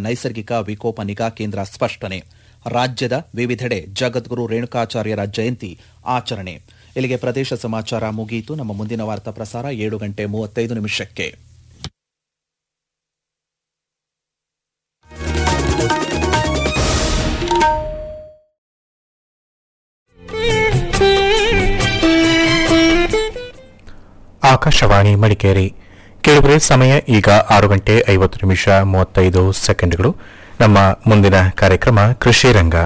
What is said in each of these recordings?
ನೈಸರ್ಗಿಕ ವಿಕೋಪ ನಿಗಾ ಕೇಂದ್ರ ಸ್ಪಷ್ಟನೆ ರಾಜ್ಯದ ವಿವಿಧೆಡೆ ಜಗದ್ಗುರು ರೇಣುಕಾಚಾರ್ಯರ ಜಯಂತಿ ಆಚರಣೆ ಇಲ್ಲಿಗೆ ಪ್ರದೇಶ ಸಮಾಚಾರ ಮುಗಿಯಿತು ನಮ್ಮ ಮುಂದಿನ ವಾರ್ತಾ ಪ್ರಸಾರ ಏಳು ಗಂಟೆ ಮೂವತ್ತೈದು ನಿಮಿಷಕ್ಕೆ ಆಕಾಶವಾಣಿ ಮಡಿಕೇರಿ ಕೇಳಿದ್ರೆ ಸಮಯ ಈಗ ಆರು ಗಂಟೆ ಐವತ್ತು ನಿಮಿಷ ಮೂವತ್ತೈದು ಸೆಕೆಂಡ್ಗಳು ನಮ್ಮ ಮುಂದಿನ ಕಾರ್ಯಕ್ರಮ ಕೃಷಿ ರಂಗ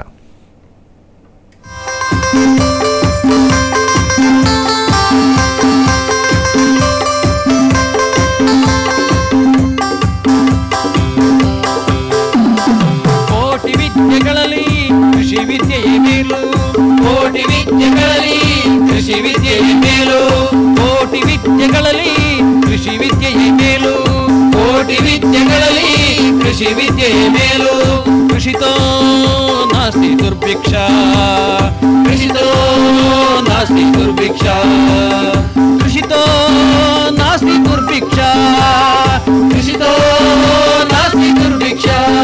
ಕೋಟಿ ವಿದ್ಯೆಗಳಲ್ಲಿ ಕೃಷಿ ವಿದ್ಯೆಯೇ ಮೇಲು ಕೋಟಿ ವಿದ್ಯೆಗಳಲ್ಲಿ ಕೃಷಿ ವಿದ್ಯೆಯೇ ಮೇಲು ಕೋಟಿ ವಿದ್ಯೆಗಳಲ್ಲಿ ಕೃಷಿ ವಿದ್ಯೆಯೇ ಮೇಲು ಕೋಟಿ ವಿದ್ಯೆಗಳಲ್ಲಿ ಕೃಷಿ ವಿದ್ಯೆಯೇ ಮೇಲು ಕೃಷಿತೋ ನಾಸ್ತಿ ದುರ್ಭಿಕ್ಷ ಕೃಷಿತೋ ನಾಸ್ತಿ ದುರ್ಭಿಕ್ಷ ಕೃಷಿತೋ ನಾಸ್ತಿ ದುರ್ಭಿಕ್ಷ ಕೃಷಿತೋ ನಾಸ್ತಿ ದುರ್ಭಿಕ್ಷ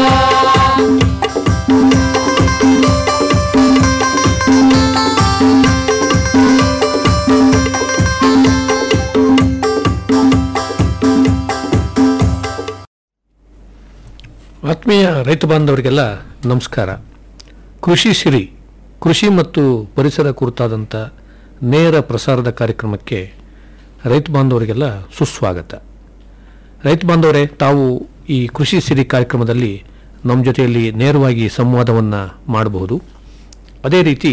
ಆತ್ಮೀಯ ರೈತ ಬಾಂಧವರಿಗೆಲ್ಲ ನಮಸ್ಕಾರ ಕೃಷಿ ಸಿರಿ ಕೃಷಿ ಮತ್ತು ಪರಿಸರ ಕುರಿತಾದಂಥ ನೇರ ಪ್ರಸಾರದ ಕಾರ್ಯಕ್ರಮಕ್ಕೆ ರೈತ ಬಾಂಧವರಿಗೆಲ್ಲ ಸುಸ್ವಾಗತ ರೈತ ಬಾಂಧವರೇ ತಾವು ಈ ಕೃಷಿ ಸಿರಿ ಕಾರ್ಯಕ್ರಮದಲ್ಲಿ ನಮ್ಮ ಜೊತೆಯಲ್ಲಿ ನೇರವಾಗಿ ಸಂವಾದವನ್ನು ಮಾಡಬಹುದು ಅದೇ ರೀತಿ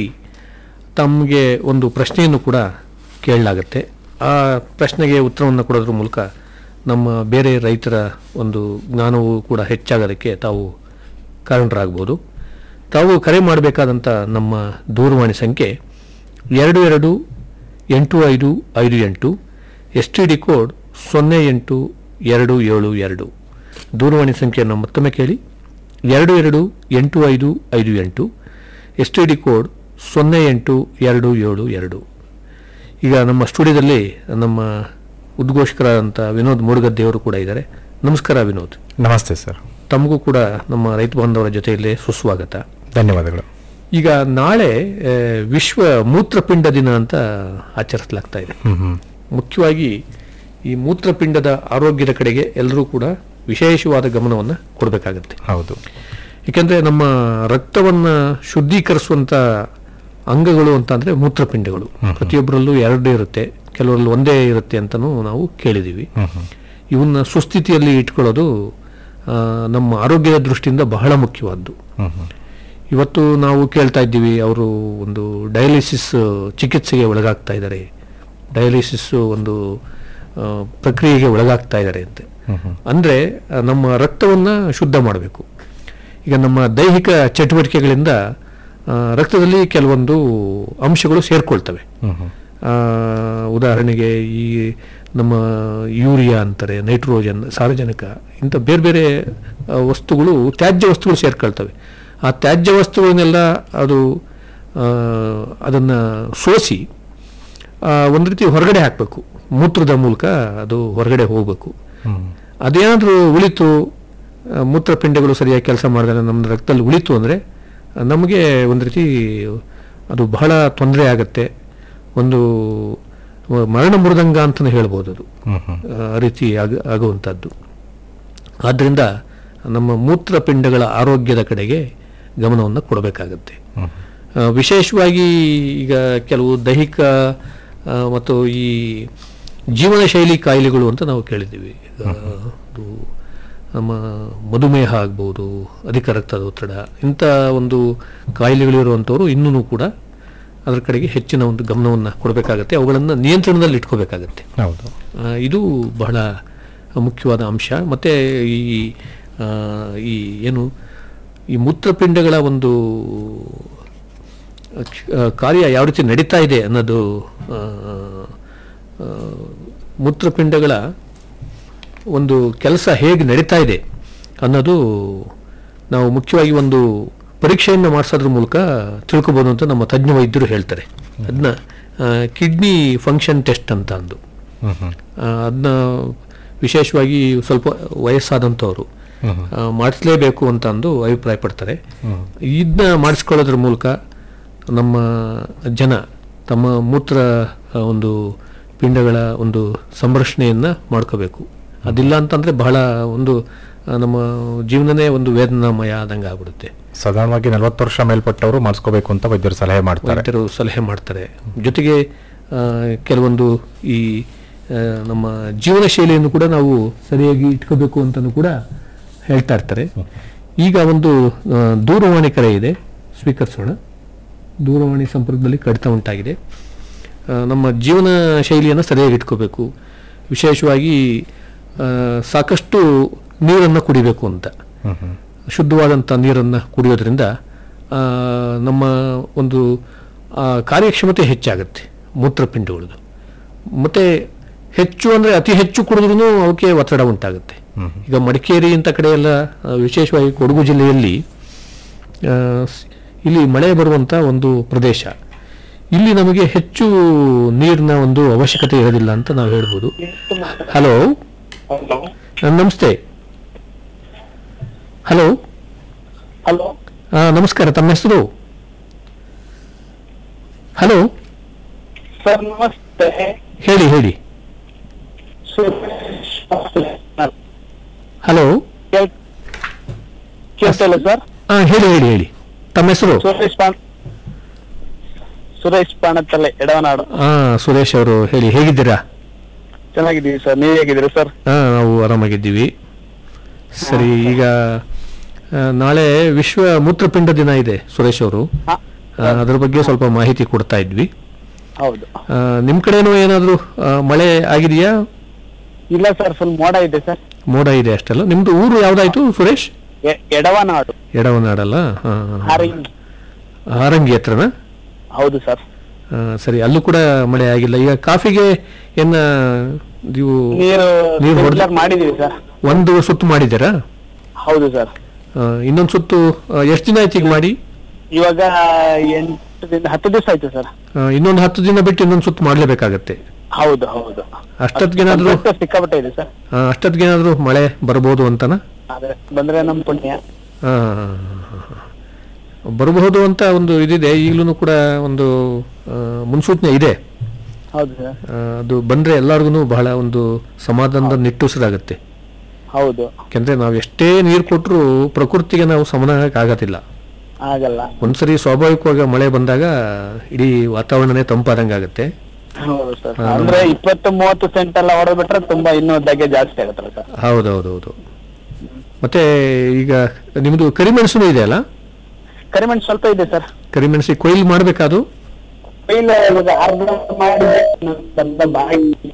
ತಮಗೆ ಒಂದು ಪ್ರಶ್ನೆಯನ್ನು ಕೂಡ ಕೇಳಲಾಗತ್ತೆ ಆ ಪ್ರಶ್ನೆಗೆ ಉತ್ತರವನ್ನು ಕೊಡೋದ್ರ ಮೂಲಕ ನಮ್ಮ ಬೇರೆ ರೈತರ ಒಂದು ಜ್ಞಾನವೂ ಕೂಡ ಹೆಚ್ಚಾಗೋದಕ್ಕೆ ತಾವು ಕಾರಣರಾಗ್ಬೋದು ತಾವು ಕರೆ ಮಾಡಬೇಕಾದಂಥ ನಮ್ಮ ದೂರವಾಣಿ ಸಂಖ್ಯೆ ಎರಡು ಎರಡು ಎಂಟು ಐದು ಐದು ಎಂಟು ಎಸ್ ಟಿ ಡಿ ಕೋಡ್ ಸೊನ್ನೆ ಎಂಟು ಎರಡು ಏಳು ಎರಡು ದೂರವಾಣಿ ಸಂಖ್ಯೆಯನ್ನು ಮತ್ತೊಮ್ಮೆ ಕೇಳಿ ಎರಡು ಎರಡು ಎಂಟು ಐದು ಐದು ಎಂಟು ಎಸ್ ಟಿ ಡಿ ಕೋಡ್ ಸೊನ್ನೆ ಎಂಟು ಎರಡು ಏಳು ಎರಡು ಈಗ ನಮ್ಮ ಸ್ಟುಡಿಯೋದಲ್ಲಿ ನಮ್ಮ ಉದ್ಘೋಷಕರಾದಂಥ ವಿನೋದ್ ಮೂಡುಗದ್ದೆಯವರು ಕೂಡ ಇದ್ದಾರೆ ನಮಸ್ಕಾರ ವಿನೋದ್ ನಮಸ್ತೆ ಸರ್ ತಮಗೂ ಕೂಡ ನಮ್ಮ ರೈತ ಬಾಂಧವರ ಜೊತೆಯಲ್ಲಿ ಸುಸ್ವಾಗತ ಧನ್ಯವಾದಗಳು ಈಗ ನಾಳೆ ಆ, ವಿಶ್ವ ಮೂತ್ರಪಿಂಡ ದಿನ ಅಂತ ಆಚರಿಸಲಾಗ್ತಾ ಇದೆ ಹ್ಮ್ ಹ್ಮ್ ಮುಖ್ಯವಾಗಿ ಈ ಮೂತ್ರಪಿಂಡದ ಆರೋಗ್ಯದ ಕಡೆಗೆ ಎಲ್ಲರೂ ಕೂಡ ವಿಶೇಷವಾದ ಗಮನವನ್ನು ಕೊಡಬೇಕಾಗತ್ತೆ ಹೌದು ಏಕೆಂದರೆ ನಮ್ಮ ರಕ್ತವನ್ನು ಶುದ್ಧೀಕರಿಸುವಂಥ ಅಂಗಗಳು ಅಂತ ಅಂದರೆ ಮೂತ್ರಪಿಂಡಗಳು ಪ್ರತಿಯೊಬ್ಬರಲ್ಲೂ ಎರಡು ಇರುತ್ತೆ ಕೆಲವರಲ್ಲಿ ಒಂದೇ ಇರುತ್ತೆ ಅಂತಲೂ ನಾವು ಕೇಳಿದ್ದೀವಿ ಹ್ಮ್ ಹ್ಮ್ ಇವನ್ನ ಸುಸ್ಥಿತಿಯಲ್ಲಿ ಇಟ್ಕೊಳ್ಳೋದು ಆ, ನಮ್ಮ ಆರೋಗ್ಯದ ದೃಷ್ಟಿಯಿಂದ ಬಹಳ ಮುಖ್ಯವಾದ್ದು ಹ್ಮ್ ಹ್ಮ್ ಇವತ್ತು ನಾವು ಕೇಳ್ತಾ ಇದ್ದೀವಿ ಅವರು ಒಂದು ಡಯಾಲಿಸಿಸ್ ಚಿಕಿತ್ಸೆಗೆ ಒಳಗಾಗ್ತಾ ಇದ್ದಾರೆ ಡಯಾಲಿಸಿಸ್ ಒಂದು ಆ, ಪ್ರಕ್ರಿಯೆಗೆ ಒಳಗಾಗ್ತಾ ಇದ್ದಾರೆ ಅಂತೆ ಹ್ಮ್ ಹ್ಮ್ ಅಂದರೆ ನಮ್ಮ ರಕ್ತವನ್ನು ಶುದ್ಧ ಮಾಡಬೇಕು ಈಗ ನಮ್ಮ ದೈಹಿಕ ಚಟುವಟಿಕೆಗಳಿಂದ ಆ, ರಕ್ತದಲ್ಲಿ ಕೆಲವೊಂದು ಅಂಶಗಳು ಸೇರ್ಕೊಳ್ತವೆ ಹ್ಮ್ ಹ್ಮ್ ಆ, ಉದಾಹರಣೆಗೆ ಈ ನಮ್ಮ ಯೂರಿಯಾ ಅಂತಾರೆ ನೈಟ್ರೋಜನ್ ಸಾರಜನಕ ಇಂಥ ಬೇರೆ ಬೇರೆ ಆ, ವಸ್ತುಗಳು ತ್ಯಾಜ್ಯ ವಸ್ತುಗಳು ಸೇರ್ಕೊಳ್ತವೆ ಆ ತ್ಯಾಜ್ಯ ವಸ್ತುಗಳನ್ನೆಲ್ಲ ಅದು ಅದನ್ನು ಸೋಸಿ ಆ, ಒಂದು ರೀತಿ ಹೊರಗಡೆ ಹಾಕಬೇಕು ಮೂತ್ರದ ಮೂಲಕ ಅದು ಹೊರಗಡೆ ಹೋಗಬೇಕು ಹ್ಮ್ ಅದೇನಾದರೂ ಉಳಿತು ಆ, ಮೂತ್ರಪಿಂಡಗಳು ಸರಿಯಾಗಿ ಕೆಲಸ ಮಾಡಿದ್ರೆ ನಮ್ಮ ರಕ್ತದಲ್ಲಿ ಉಳಿತು ಅಂದರೆ ನಮಗೆ ಒಂದು ರೀತಿ ಅದು ಬಹಳ ತೊಂದರೆ ಆಗುತ್ತೆ ಒಂದು ಮರಣ ಮೃದಂಗ ಅಂತಲೇ ಹೇಳ್ಬೋದು ಅದು ಹ್ಮ್ ಹ್ಮ್ ಆ ರೀತಿ ಆಗ ಆಗುವಂಥದ್ದು ಆದ್ದರಿಂದ ನಮ್ಮ ಮೂತ್ರಪಿಂಡಗಳ ಆರೋಗ್ಯದ ಕಡೆಗೆ ಗಮನವನ್ನು ಕೊಡಬೇಕಾಗತ್ತೆ ಹ್ಮ್ ಆ, ವಿಶೇಷವಾಗಿ ಈಗ ಕೆಲವು ದೈಹಿಕ ಆ, ಮತ್ತು ಈ ಜೀವನ ಶೈಲಿ ಕಾಯಿಲೆಗಳು ಅಂತ ನಾವು ಕೇಳಿದ್ದೀವಿ ಈಗ ಅದು ನಮ್ಮ ಮಧುಮೇಹ ಆಗ್ಬೋದು ಅಧಿಕ ರಕ್ತದ ಒತ್ತಡ ಇಂಥ ಒಂದು ಕಾಯಿಲೆಗಳಿರುವಂಥವ್ರು ಇನ್ನೂ ಕೂಡ ಅದರ ಕಡೆಗೆ ಹೆಚ್ಚಿನ ಒಂದು ಗಮನವನ್ನು ಕೊಡಬೇಕಾಗತ್ತೆ ಅವುಗಳನ್ನು ನಿಯಂತ್ರಣದಲ್ಲಿ ಇಟ್ಕೋಬೇಕಾಗತ್ತೆ ಹೌದು ಆ, ಇದು ಬಹಳ ಮುಖ್ಯವಾದ ಅಂಶ ಮತ್ತು ಈ ಆ, ಈ ಏನು ಈ ಮೂತ್ರಪಿಂಡಗಳ ಒಂದು ಆ, ಕಾರ್ಯ ಯಾವ ರೀತಿ ನಡೀತಾ ಇದೆ ಅನ್ನೋದು ಆ, ಆ, ಮೂತ್ರಪಿಂಡಗಳ ಒಂದು ಕೆಲಸ ಹೇಗೆ ನಡೀತಾ ಇದೆ ಅನ್ನೋದು ನಾವು ಮುಖ್ಯವಾಗಿ ಒಂದು ಪರೀಕ್ಷೆಯನ್ನು ಮಾಡಿಸೋದ್ರ ಮೂಲಕ ತಿಳ್ಕೊಬೋದು ಅಂತ ನಮ್ಮ ತಜ್ಞ ವೈದ್ಯರು ಹೇಳ್ತಾರೆ ಅದನ್ನ ಕಿಡ್ನಿ ಫಂಕ್ಷನ್ ಟೆಸ್ಟ್ ಅಂತ ಅಂದು ಹ್ಮ್ ಹ್ಮ್ ಅದನ್ನ ವಿಶೇಷವಾಗಿ ಸ್ವಲ್ಪ ವಯಸ್ಸಾದಂಥವ್ರು ಆ, ಮಾಡಿಸ್ಲೇಬೇಕು ಅಂತ ಅಂದು ಅಭಿಪ್ರಾಯ ಪಡ್ತಾರೆ ಇದನ್ನ ಮಾಡಿಸ್ಕೊಳ್ಳೋದ್ರ ಮೂಲಕ ನಮ್ಮ ಜನ ತಮ್ಮ ಮೂತ್ರ ಆ, ಒಂದು ಪಿಂಡಗಳ ಒಂದು ಸಂರಕ್ಷಣೆಯನ್ನ ಮಾಡ್ಕೋಬೇಕು ಅದಿಲ್ಲ ಅಂತಂದ್ರೆ ಬಹಳ ಒಂದು ಆ, ನಮ್ಮ ಜೀವನನೇ ಒಂದು ವೇದನಾಮಯ ಆದಂಗೆ ಆಗ್ಬಿಡುತ್ತೆ ಸಾಧಾರಣವಾಗಿ ನಲವತ್ತು ವರ್ಷ ಮೇಲ್ಪಟ್ಟವರು ಮಾಡಿಸ್ಕೋಬೇಕು ಅಂತ ವೈದ್ಯರು ಸಲಹೆ ಮಾಡ್ತಾರೆ ವೈದ್ಯರು ಸಲಹೆ ಮಾಡ್ತಾರೆ ಜೊತೆಗೆ ಆ, ಕೆಲವೊಂದು ಈ ಆ, ನಮ್ಮ ಜೀವನ ಶೈಲಿಯನ್ನು ಕೂಡ ನಾವು ಸರಿಯಾಗಿ ಇಟ್ಕೋಬೇಕು ಅಂತಲೂ ಕೂಡ ಹೇಳ್ತಾ ಇರ್ತಾರೆ ಈಗ ಒಂದು ಆ, ದೂರವಾಣಿ ಕರೆ ಇದೆ ಸ್ವೀಕರಿಸೋಣ ದೂರವಾಣಿ ಸಂಪರ್ಕದಲ್ಲಿ ಕಡಿತ ಉಂಟಾಗಿದೆ ಆ, ನಮ್ಮ ಜೀವನ ಶೈಲಿಯನ್ನು ಸರಿಯಾಗಿ ಇಟ್ಕೋಬೇಕು ವಿಶೇಷವಾಗಿ ಆ, ಸಾಕಷ್ಟು ನೀರನ್ನು ಕುಡಿಬೇಕು ಅಂತ ಹ್ಮ್ ಹ್ಮ್ ಶುದ್ಧವಾದಂಥ ನೀರನ್ನು ಕುಡಿಯೋದ್ರಿಂದ ಆ, ನಮ್ಮ ಒಂದು ಆ, ಕಾರ್ಯಕ್ಷಮತೆ ಹೆಚ್ಚಾಗುತ್ತೆ ಮೂತ್ರಪಿಂಡಗಳದು ಮತ್ತು ಹೆಚ್ಚು ಅಂದರೆ ಅತಿ ಹೆಚ್ಚು ಕುಡಿದ್ರೂ ಅವಕ್ಕೆ ಒತ್ತಡ ಉಂಟಾಗುತ್ತೆ ಈಗ ಮಡಿಕೇರಿ ಇಂಥ ಕಡೆ ಎಲ್ಲ ಆ, ವಿಶೇಷವಾಗಿ ಕೊಡಗು ಜಿಲ್ಲೆಯಲ್ಲಿ ಆ, ಸ್- ಇಲ್ಲಿ ಮಳೆ ಬರುವಂಥ ಒಂದು ಪ್ರದೇಶ ಇಲ್ಲಿ ನಮಗೆ ಹೆಚ್ಚು ನೀರಿನ ಒಂದು ಅವಶ್ಯಕತೆ ಇರೋದಿಲ್ಲ ಅಂತ ನಾವು ಹೇಳ್ಬೋದು ಹಲೋ ನಮಸ್ತೆ ಹಲೋ ಹಲೋ ಆ, ನಮಸ್ಕಾರ ತಮ್ಮ ಹೆಸರು ಹಲೋ ಸರ್ ನಮಸ್ತೆ ಹೇಳಿ ಹೇಳಿ ಸುರೇಶ್ ಹಲೋ ಕೇಳ್- ಕೇಳ್ತಾ ಇಲ್ಲ ಸರ್ ಆ, ಹೇಳಿ ಹೇಳಿ ಹೇಳಿ ತಮ್ಮ ಹೆಸರು ಸುರೇಶ್ ಪಾಣ್ ಸುರೇಶ್ ಪಾಣತ್ತಲೆ ಎಡವನಾಡು ಆ ಸುರೇಶ್ ಅವರು ಹೇಳಿ ಹೇಗಿದ್ದೀರಾ ಚೆನ್ನಾಗಿದ್ದೀವಿ ಸರ್ ನೀವ್ ಹೇಗಿದ್ದೀರಿ ಸರ್ ಆ, ನಾವು ಆರಾಮಾಗಿದ್ದೀವಿ ಸರಿ ಈಗ ಆ, ನಾಳೆ ವಿಶ್ವ ಮೂತ್ರಪಿಂಡ ದಿನ ಇದೆ ಸುರೇಶ್ ಅವರು ಹಾ ಆ, ಅದ್ರ ಬಗ್ಗೆ ಸ್ವಲ್ಪ ಮಾಹಿತಿ ಕೊಡ್ತಾ ಇದ್ವಿ ಹೌದು ಆ, ನಿಮ್ ಕಡೆನೂ ಏನಾದರೂ ಮಳೆ ಆಗಿದೆಯಾ ಇಲ್ಲ ಸರ್ ಫುಲ್ ಮೋಡ ಇದೆ ಸರ್ ಮೋಡ ಇದೆ ಅಷ್ಟೆಲ್ಲ ನಿಮ್ದು ಊರು ಯಾವ್ದಾಯ್ತು ಸುರೇಶ್ ಎ- ಎಡವನಾಡು ಎಡವನಾಡಲ್ಲ ಹಾ, ಹಾ, ಹಾ. ಹಾರಿಂಗ್ ಹಾರಂಗಿ ಹತ್ರನಾ ಹೌದು ಸರ್ ಆ, ಸರಿ ಅಲ್ಲೂ ಕೂಡ ಮಳೆ ಆಗಿಲ್ಲ ಈಗ ಕಾಫಿಗೆ ಏನ ನೀವು ನೀರು ನೀರು ಹೊಡ್ದು- filter ಮಾಡಿದೀವಿ ಸರ್ ಒಂದು ಸುತ್ತು ಮಾಡಿದ್ದೀರಾ ಹೌದು ಸರ್ ಇನ್ನೊಂದು ಸುತ್ತು ಎಷ್ಟು ದಿನ ಆಯ್ತು ಈಗ ಮಾಡಿ ಇವಾಗ ಎಂಟು ದಿನ ಹತ್ತು ದಿವಸ ಆಯ್ತು ಸರ್ ಇನ್ನೊಂದು ಹತ್ತು ದಿನ ಬಿಟ್ಟು ಇನ್ನೊಂದು ಸುತ್ತು ಮಾಡಲೇಬೇಕಾಗತ್ತೆ ಹೌದು ಹೌದು ಅಷ್ಟೊತ್ತಿಗೇನಾದ್ರೂ ಸಂಪರ್ಕ ಸಿಕ್ಕಾಪಟ್ಟೆ ಇದೆ ಸರ್ ಆ, ಅಷ್ಟೊತ್ತಿಗೇನಾದ್ರೂ ಮಳೆ ಬರ್ಬೋದು ಅಂತನಾ ಅದೇ ಬಂದ್ರೆ ನಮ್ ಪುಣ್ಯ ಆ, ಬರಬಹುದು ಅಂತ ಒಂದು ಇದಿದೆ ಈಗಲೂ ಕೂಡ ಒಂದು ಆ, ಮುನ್ಸೂಚನೆ ಇದೆ ಹೌದು ಸರ್ ಆ, ಅದು ಬಂದ್ರೆ ಎಲ್ಲರಿಗೂ ಬಹಳ ಒಂದು ಸಮಾಧಾನದ ನಿಟ್ಟುಸಿರಾಗತ್ತೆ ಹೌದು ಯಾಕೆಂದ್ರೆ ನಾವು ಎಷ್ಟೇ ನೀರು ಕೊಟ್ಟರು ಪ್ರಕೃತಿಗೆ ನಾವು ಸಮನ ಆಗೋದಿಲ್ಲ ಆಗಲ್ಲ ಒಂದ್ಸರಿ ಸ್ವಾಭಾವಿಕವಾಗಿ ಮಳೆ ಬಂದಾಗ ಇಡೀ ವಾತಾವರಣನೇ ತಂಪಾದಂಗಾಗತ್ತೆ ಹೌದು ಸರ್ ಅಂದ್ರೆ ಇಪ್ಪತ್ತು ಮೂವತ್ತು ಸೆಂಟ್ ಎಲ್ಲ ಹೊಡೆದ್ ಬಿಟ್ರೆ ತುಂಬಾ ಇನ್ನೂ ದಗ್ಗೆ ಜಾಸ್ತಿ ಆಗುತ್ತಲ್ಲ ಸರ್ ಹೌದೌದೌದು ಮತ್ತೆ ಈಗ ನಿಮ್ದು ಕರಿಮೆಣಸು ಇದೆ ಅಲ್ಲ ಕರಿಮೆಣಸು ಸ್ವಲ್ಪ ಇದೆ ಸರ್ ಕರಿಮೆಣಸಿ ಕೊಯ್ಲು ಮಾಡ್ಬೇಕಾದು ಇಲ್ಲ ಇವಾಗ ಅರ್ಧ ಮಾಡಿದೆ ಸ್ವಲ್ಪ ಬಾಕಿ.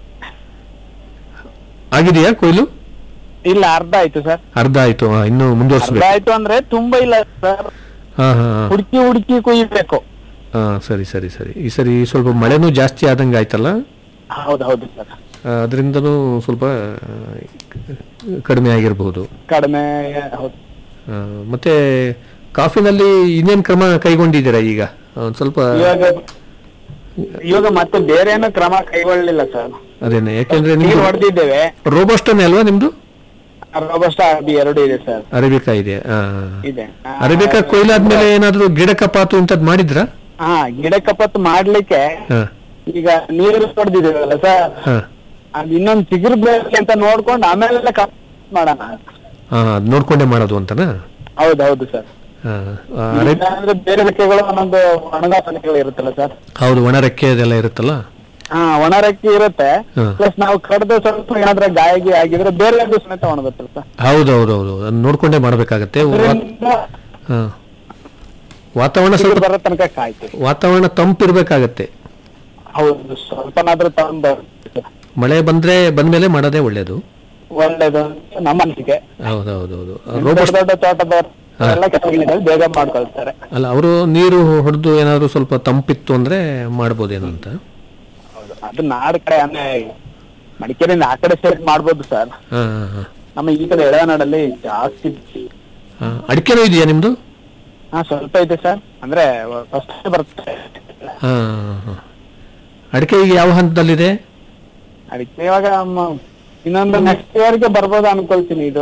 ಆಗಿದೆಯಾ ಕೊಯ್ಲು ಇಲ್ಲ ಅರ್ಧ ಆಯ್ತು ಸರ್ ಅರ್ಧ ಆಯ್ತು ಆ, ಇನ್ನು ಅರ್ಧ ಮುಂದುವರ್ಸ್ಬೇಕು ಆಯ್ತು ಅಂದ್ರೆ ತುಂಬಾ ಇಲ್ಲ ಸರ್ ಹಾ ಹಾ ಹಾ. ಹುಡುಕಿ ಹುಡುಕಿ ಕುಯ್ಬೇಕು ಹಾ ಸರಿ ಸರಿ ಸರಿ ಈ ಸರಿ ಸ್ವಲ್ಪ ಮಳೆನೂ ಜಾಸ್ತಿ ಆದಂಗೆ ಆಯ್ತಲ್ಲ ಹೌದು ಹೌದು ಸರ್ ಅದರಿಂದನೂ ಸ್ವಲ್ಪ ಆ, ಕಡಿಮೆ ಆಗಿರಬಹುದು ಕಡಿಮೆ ಹೌದು ಆ, ಮತ್ತೆ ಕಾಫಿನಲ್ಲಿ ಇನ್ನೇನ್ ಕ್ರಮ ಕೈಗೊಂಡಿದ್ದೀರಾ ಈಗ ಒಂದ್ ಸ್ವಲ್ಪ ಇವಾಗ ಇವಾಗ ಮತ್ತೆ ಬೇರೆ ಏನೋ ಕ್ರಮ ಕೈಗೊಳ್ಳಿಲ್ಲ ಸರ್ ಅದೇನೆ ಯಾಕೆಂದ್ರೆ ನೀರು ನಿಮ್ದು ಹೊಡೆದಿದ್ದೇವೆ ರೋಬಸ್ಟನೇ ಅಲ್ವಾ ನಿಮ್ದು ರೋಬಸ್ಟ ಅರಬಿ ಎರಡು ಇದೆ ಸರ್ ಅರೇಬಿಕಾ ಇದೆ ಆ. ಇದೆ ಆ, ಅರೇಬಿಕಾ ಕೊಯ್ಲಾದ್ಮೇಲೆ ಏನಾದ್ರು ಗಿಡ ಕಪಾತು ಇಂಥದ್ದು ಮಾಡಿದ್ರಾ ಹಾ ಗಿಡ ಕಪತ್ತು ಮಾಡ್ಲಿಕ್ಕೆ ಹಾ ಈಗ ನೀರು ಹೊಡೆದಿದ್ದೇವಲ್ಲ ಸರ್ ಹಾ ಅದ್ ಇನ್ನೊಂದ್ ಚಿಗುರು ಬೇಕು ಅಂತ ನೋಡ್ಕೊಂಡು ಆಮೇಲೆ ಕಪ್ ಮಾಡೋಣ ಹಾ ಅದ್ ನೋಡ್ಕೊಂಡೇ ಮಾಡೋದು ಅಂತನಾ ಹೌದು ಹೌದು ಸರ್ ಹಾ, ಆ, ಅರೆ- ಅಂದ್ರೆ ಬೇರೆ ರೆಕ್ಕೆಗಳು ಒಂದೊಂದು ಒಣಗಾಪನೆಗಳು ಇರುತ್ತಲ್ಲ ಸರ್ ಹೌದು ಒಣ ರೆಕ್ಕೆ ಅದೆಲ್ಲ ಇರುತ್ತಲ್ಲ ಹಾ ಒಣ ರೆಕ್ಕೆ ಇರುತ್ತೆ ಹಾ. ಪ್ಲಸ್ ನಾವು ಕಡ್ದು ಸ್ವಲ್ಪ ಏನಾದ್ರೆ ಗಾಯ ಗಿ ಆಗಿದ್ರೆ ಬೇರೆ ಅದು ಸಮೇತ ಒಣಗುತ್ತಲ್ಲ ಸರ್ ಹೌದು ಹೌದು ಹೌದು ಅದನ್ನ ನೋಡ್ಕೊಂಡೇ ಮಾಡ್ಬೇಕಾಗತ್ತೆ ವಾ- ಅದರಿಂದ ಹಾ. ವಾತಾವರಣ ಚಿಗುರು ಸ್ವಲ್ಪ ಬರೋ ತನಕ ಕಾಯ್ತೀವಿ ವಾತಾವರಣ ತಂಪಿರ್ಬೇಕಾಗತ್ತೆ ಹೌದು ಸ್ವಲ್ಪನಾದ್ರೂ ತಗೊಂಡು ಮಳೆ ಬಂದ್ರೆ ಬಂದ್ಮೇಲೆ ಮಾಡೋದೇ ಒಳ್ಳೇದು ಒಳ್ಳೇದು ಅಂತ ನಮ್ಮ ಅನಿಸಿಕೆ ಹೌದು ಹೌದು ಹೌದು ದೊಡ್ಡ ರೋಬೋಸ್ಟ್ ದೊಡ್ಡ ತೋಟದವ್ರು ಎಲ್ಲ ಕೆಲಸ ಬೇಗ ಮಾಡ್ಕೊಳ್ತಾರೆ ಅಲ್ಲ ಅವರು ನೀರು ಹೊಡೆದು ಏನಾದ್ರು ಸ್ವಲ್ಪ ತಂಪಿತ್ತು ಅಂದ್ರೆ ಮಾಡ್ಬೋದೇನೋ ಅಂತ ಹೌದು ಅದು ನಾಡ್ ಕಡೆ ಅಂದ್ರೆ ಮಡಿಕೇರಿಯಿಂದ ಆ ಕಡೆ ಸೈಡ್ ಮಾಡ್ಬೋದು ಸರ್ ಹಾ ಹಾ, ಹಾ. ನಮ್ಮ ಈ ಕಡೆ ಎಳನಾಡಲ್ಲಿ ಜಾಸ್ತಿ ಹಾ, ಅಡಿಕೆನೂ ಇದೆಯಾ ನಿಮ್ದು ಹಾ ಸ್ವಲ್ಪ ಇದೆ ಸರ್ ಅಂದ್ರೆ ಫಸ್ಟ್ ಬರುತ್ತೆ ಹಾ ಹಾ. ಅಡಿಕೆ ಈಗ ಯಾವ ಹಂತದಲ್ಲಿದೆ ಅದಕ್ಕೆ ಇವಾಗ ಮ- ಇನ್ನೊಂದು ನೆಕ್ಸ್ಟ್ ಇಯರ್ಗೆ ಬರ್ಬೋದು ಅನ್ಕೊಳ್ತೀನಿ ಇದು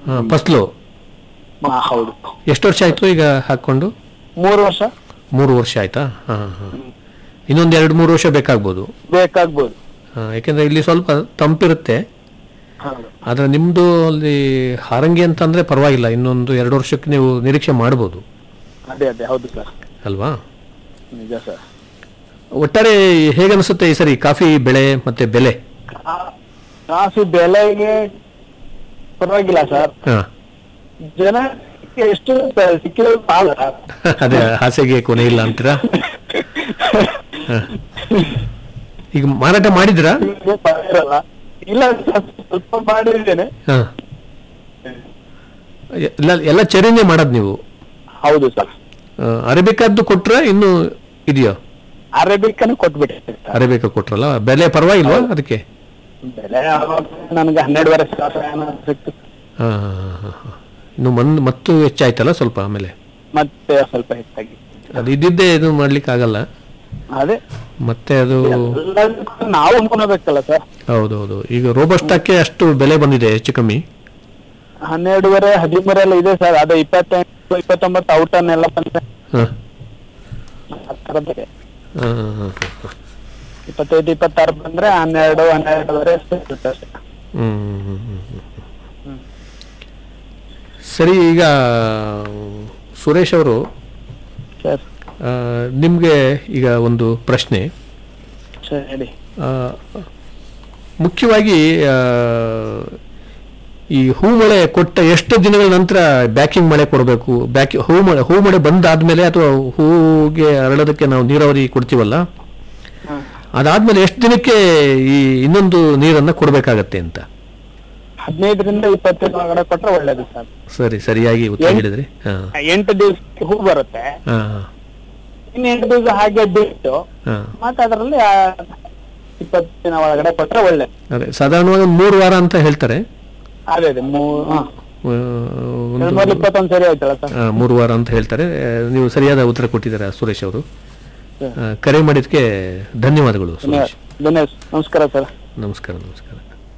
ಫಸ್ಲು ಹಾ, ಹೌದು ಎಷ್ಟು ವರ್ಷ ಆಯ್ತು ಈಗ ಹಾಕೊಂಡು ಮೂರು ವರ್ಷ ಮೂರು ವರ್ಷ ಆಯ್ತಾ ಹಾಂ ಹಾಂ ಇನ್ನೊಂದು ಎರಡು ಮೂರು ವರ್ಷ ಬೇಕಾಗ್ಬೋದು ಬೇಕಾಗ್ಬೋದು ಆ, ಯಾಕೆಂದ್ರೆ ಇಲ್ಲಿ ಸ್ವಲ್ಪ ತಂಪಿರುತ್ತೆ ಹೌದು ಆದ್ರೆ ನಿಮ್ದು ಅಲ್ಲಿ ಹಾರಂಗಿ ಅಂತಂದ್ರೆ ಪರವಾಗಿಲ್ಲ ಇನ್ನೊಂದು ಎರಡು ವರ್ಷಕ್ಕೆ ನೀವು ನಿರೀಕ್ಷೆ ಮಾಡ್ಬೋದು ಅದೇ ಅದೇ ಹೌದು ಸರ್ ಅಲ್ವಾ ನಿಜ ಸರ್ ಒಟ್ಟಾರೆ ಹೇಗನ್ಸುತ್ತೆ ಈ ಸರಿ ಕಾಫಿ ಬೆಳೆ ಮತ್ತೆ ಬೆಲೆ ಕಾಫಿ ಬೆಲೆಗೆ ಪರವಾಗಿಲ್ಲ ಸರ್ ಹಾ ಜನ ಎಷ್ಟು ಸಿಕ್ಕಿದ್ರು ಸಾಲ ಅದೇ ಆಸೆಗೆ ಕೊನೆ ಇಲ್ಲ ಅಂತೀರಾ ಹ. ಈಗ ಮಾರಾಟ ಮಾಡಿದ್ರಾ ಇರಲ್ಲ ಇಲ್ಲ ಸರ್, ಸ್ವಲ್ಪ ಮಾಡಿದ್ದೇನೆ ಹಾ ಎಲ್ಲ ಎಲ್ಲ ಚೆರಿನೇ ಮಾಡೋದು ನೀವು ಹೌದು ಸರ್ ಆ, ಅರೇಬಿಕಾದ್ದು ಕೊಟ್ರ ಇನ್ನು ಇದೆಯೋ ಅರೇಬಿಕನ್ನು ಕೊಟ್ಬಿಟ್ಟೆ ಸರ್ ಅರೇಬಿಕಾ ಕೊಟ್ರಲ್ಲ ಬೆಲೆ ಪರವಾಗಿಲ್ವಾ ಅದಕ್ಕೆ ಬೆಲೆ ಆವಾಗ ನನಗೆ ಹನ್ನೆರಡುವರೆ ಸಾವಿರ ಏನೋ ಸಿಕ್ತು ಹಾ ಹಾ, ಹಾ, ಹಾ. ಇನ್ನು ಮನ್ ಮತ್ತು ಹೆಚ್ಚಾಯ್ತಲ್ಲ ಸ್ವಲ್ಪ ಆಮೇಲೆ ಮತ್ತೆ ಸ್ವಲ್ಪ ಹೆಚ್ಚಾಗಿ ಅದು ಇದ್ದಿದ್ದೇ ಇದು ಮಾಡ್ಲಿಕ್ಕೆ ಆಗಲ್ಲ ಅದೇ ಮತ್ತೆ ಅದು ಎಲ್ಲದಕ್ಕೂ ನಾವು ಅನ್ಕೊಳ್ಬೇಕಲ್ಲ ಸರ್ ಹೌದೌದು ಈಗ ರೋಬಸ್ಟಕ್ಕೆ ಅಷ್ಟು ಬೆಲೆ ಬಂದಿದೆ ಹೆಚ್ಚು ಕಮ್ಮಿ ಹನ್ನೆರಡುವರೆ ಹದಿಮೂರು ಎಲ್ಲ ಇದೆ ಸರ್ ಅದೇ ಇಪ್ಪತ್ತೆಂಟು ಇಪ್ಪತ್ತೊಂಬತ್ತು ಔಟನ್ ಎಲ್ಲ ಬಂದ್ರೆ ಹಾ ಆ ಥರದ್ದೇ. ಹಾ, ಹಾ, ಹಾ. ಇಪ್ಪತ್ತೈದು ಇಪ್ಪತ್ತಾರು ಬಂದ್ರೆ ಹನ್ನೆರಡು ಹನ್ನೆರಡುವರೆ ಅಷ್ಟೇ ಇರುತ್ತೆ ಅಷ್ಟೇ. ಹ್ಮ್, ಹ್ಮ್, ಹ್ಮ್, ಹ್ಮ್. ಸರಿ ಈಗ ಸುರೇಶ್ ಅವರು ಸರ್ ಆ, ನಿಮ್ಗೆ ಈಗ ಒಂದು ಪ್ರಶ್ನೆ ಸರಿ ಹೇಳಿ ಆ, ಮುಖ್ಯವಾಗಿ ಆ, ಈ ಹೂ ಮಳೆ ಕೊಟ್ಟ ಎಷ್ಟು ದಿನಗಳ ನಂತರ ಬ್ಯಾಕಿಂಗ್ ಮಳೆ ಕೊಡಬೇಕು ಬ್ಯಾಕಿ ಹೂ ಮಳೆ ಹೂ ಮಳೆ ಬಂದಾದ್ಮೇಲೆ ಅಥವಾ ಹೂಗೆ ಅರಳೋದಕ್ಕೆ ನಾವು ನೀರಾವರಿ ಕೊಡ್ತೀವಲ್ಲ ಹ್ಮ್. ಅದಾದ್ಮೇಲೆ ಎಷ್ಟು ದಿನಕ್ಕೆ ಈ ಇನ್ನೊಂದು ನೀರನ್ನ ಕೊಡಬೇಕಾಗತ್ತೆ ಅಂತ ಹದಿನೈದರಿಂದ ಇಪ್ಪತ್ತು ದಿನ ಒಳಗಡೆ ಕೊಟ್ರೆ ಒಳ್ಳೇದು ಸರ್ ಸರಿ ಸರಿಯಾಗಿ ಉತ್ತರ ಎಂಟ್- ಹೇಳಿದ್ರಿ ಹಾ ಎಂಟು ದಿವಸಕ್ಕೆ ಹೂ ಬರುತ್ತೆ ಹಾ ಇನ್ನು ಎಂಟು ದಿವಸ ಹಾಗೆ ಬಿಟ್ಟು ಹಾ ಮತ್ತೆ ಅದರಲ್ಲಿ ಆ ಇಪ್ಪತ್ತು ದಿನ ಒಳಗಡೆ ಕೊಟ್ರೆ ಒಳ್ಳೇದು ಅದೇ ಸಾಧಾರಣವಾಗಿ ಮೂರು ವಾರ ಅಂತ ಹೇಳ್ತಾರೆ ಅದೇ ಅದೇ ಮೂ ಹಾ ಆ, ಒಂದು ಎರಡು ಮೂರು ಇಪ್ಪತ್ತೊಂದು ಸರಿ ಆಯ್ತಲ್ಲ ಸರ್ ಆ, ಮೂರು ವಾರ ಅಂತ ಹೇಳ್ತಾರೆ ಆ, ನೀವು ಸರಿಯಾದ ಉತ್ತರ ಕೊಟ್ಟಿದ್ದಾರೆ ಸುರೇಶ್ ಅವರು ಆ, ಕರೆ ಮಾಡಿದ್ದಕ್ಕೆ ಧನ್ಯವಾದಗಳು ಸುರೇಶ್ ಧನ್ಯವಾದ ನಮಸ್ಕಾರ ಸರ್ ನಮಸ್ಕಾರ ನಮಸ್ಕಾರ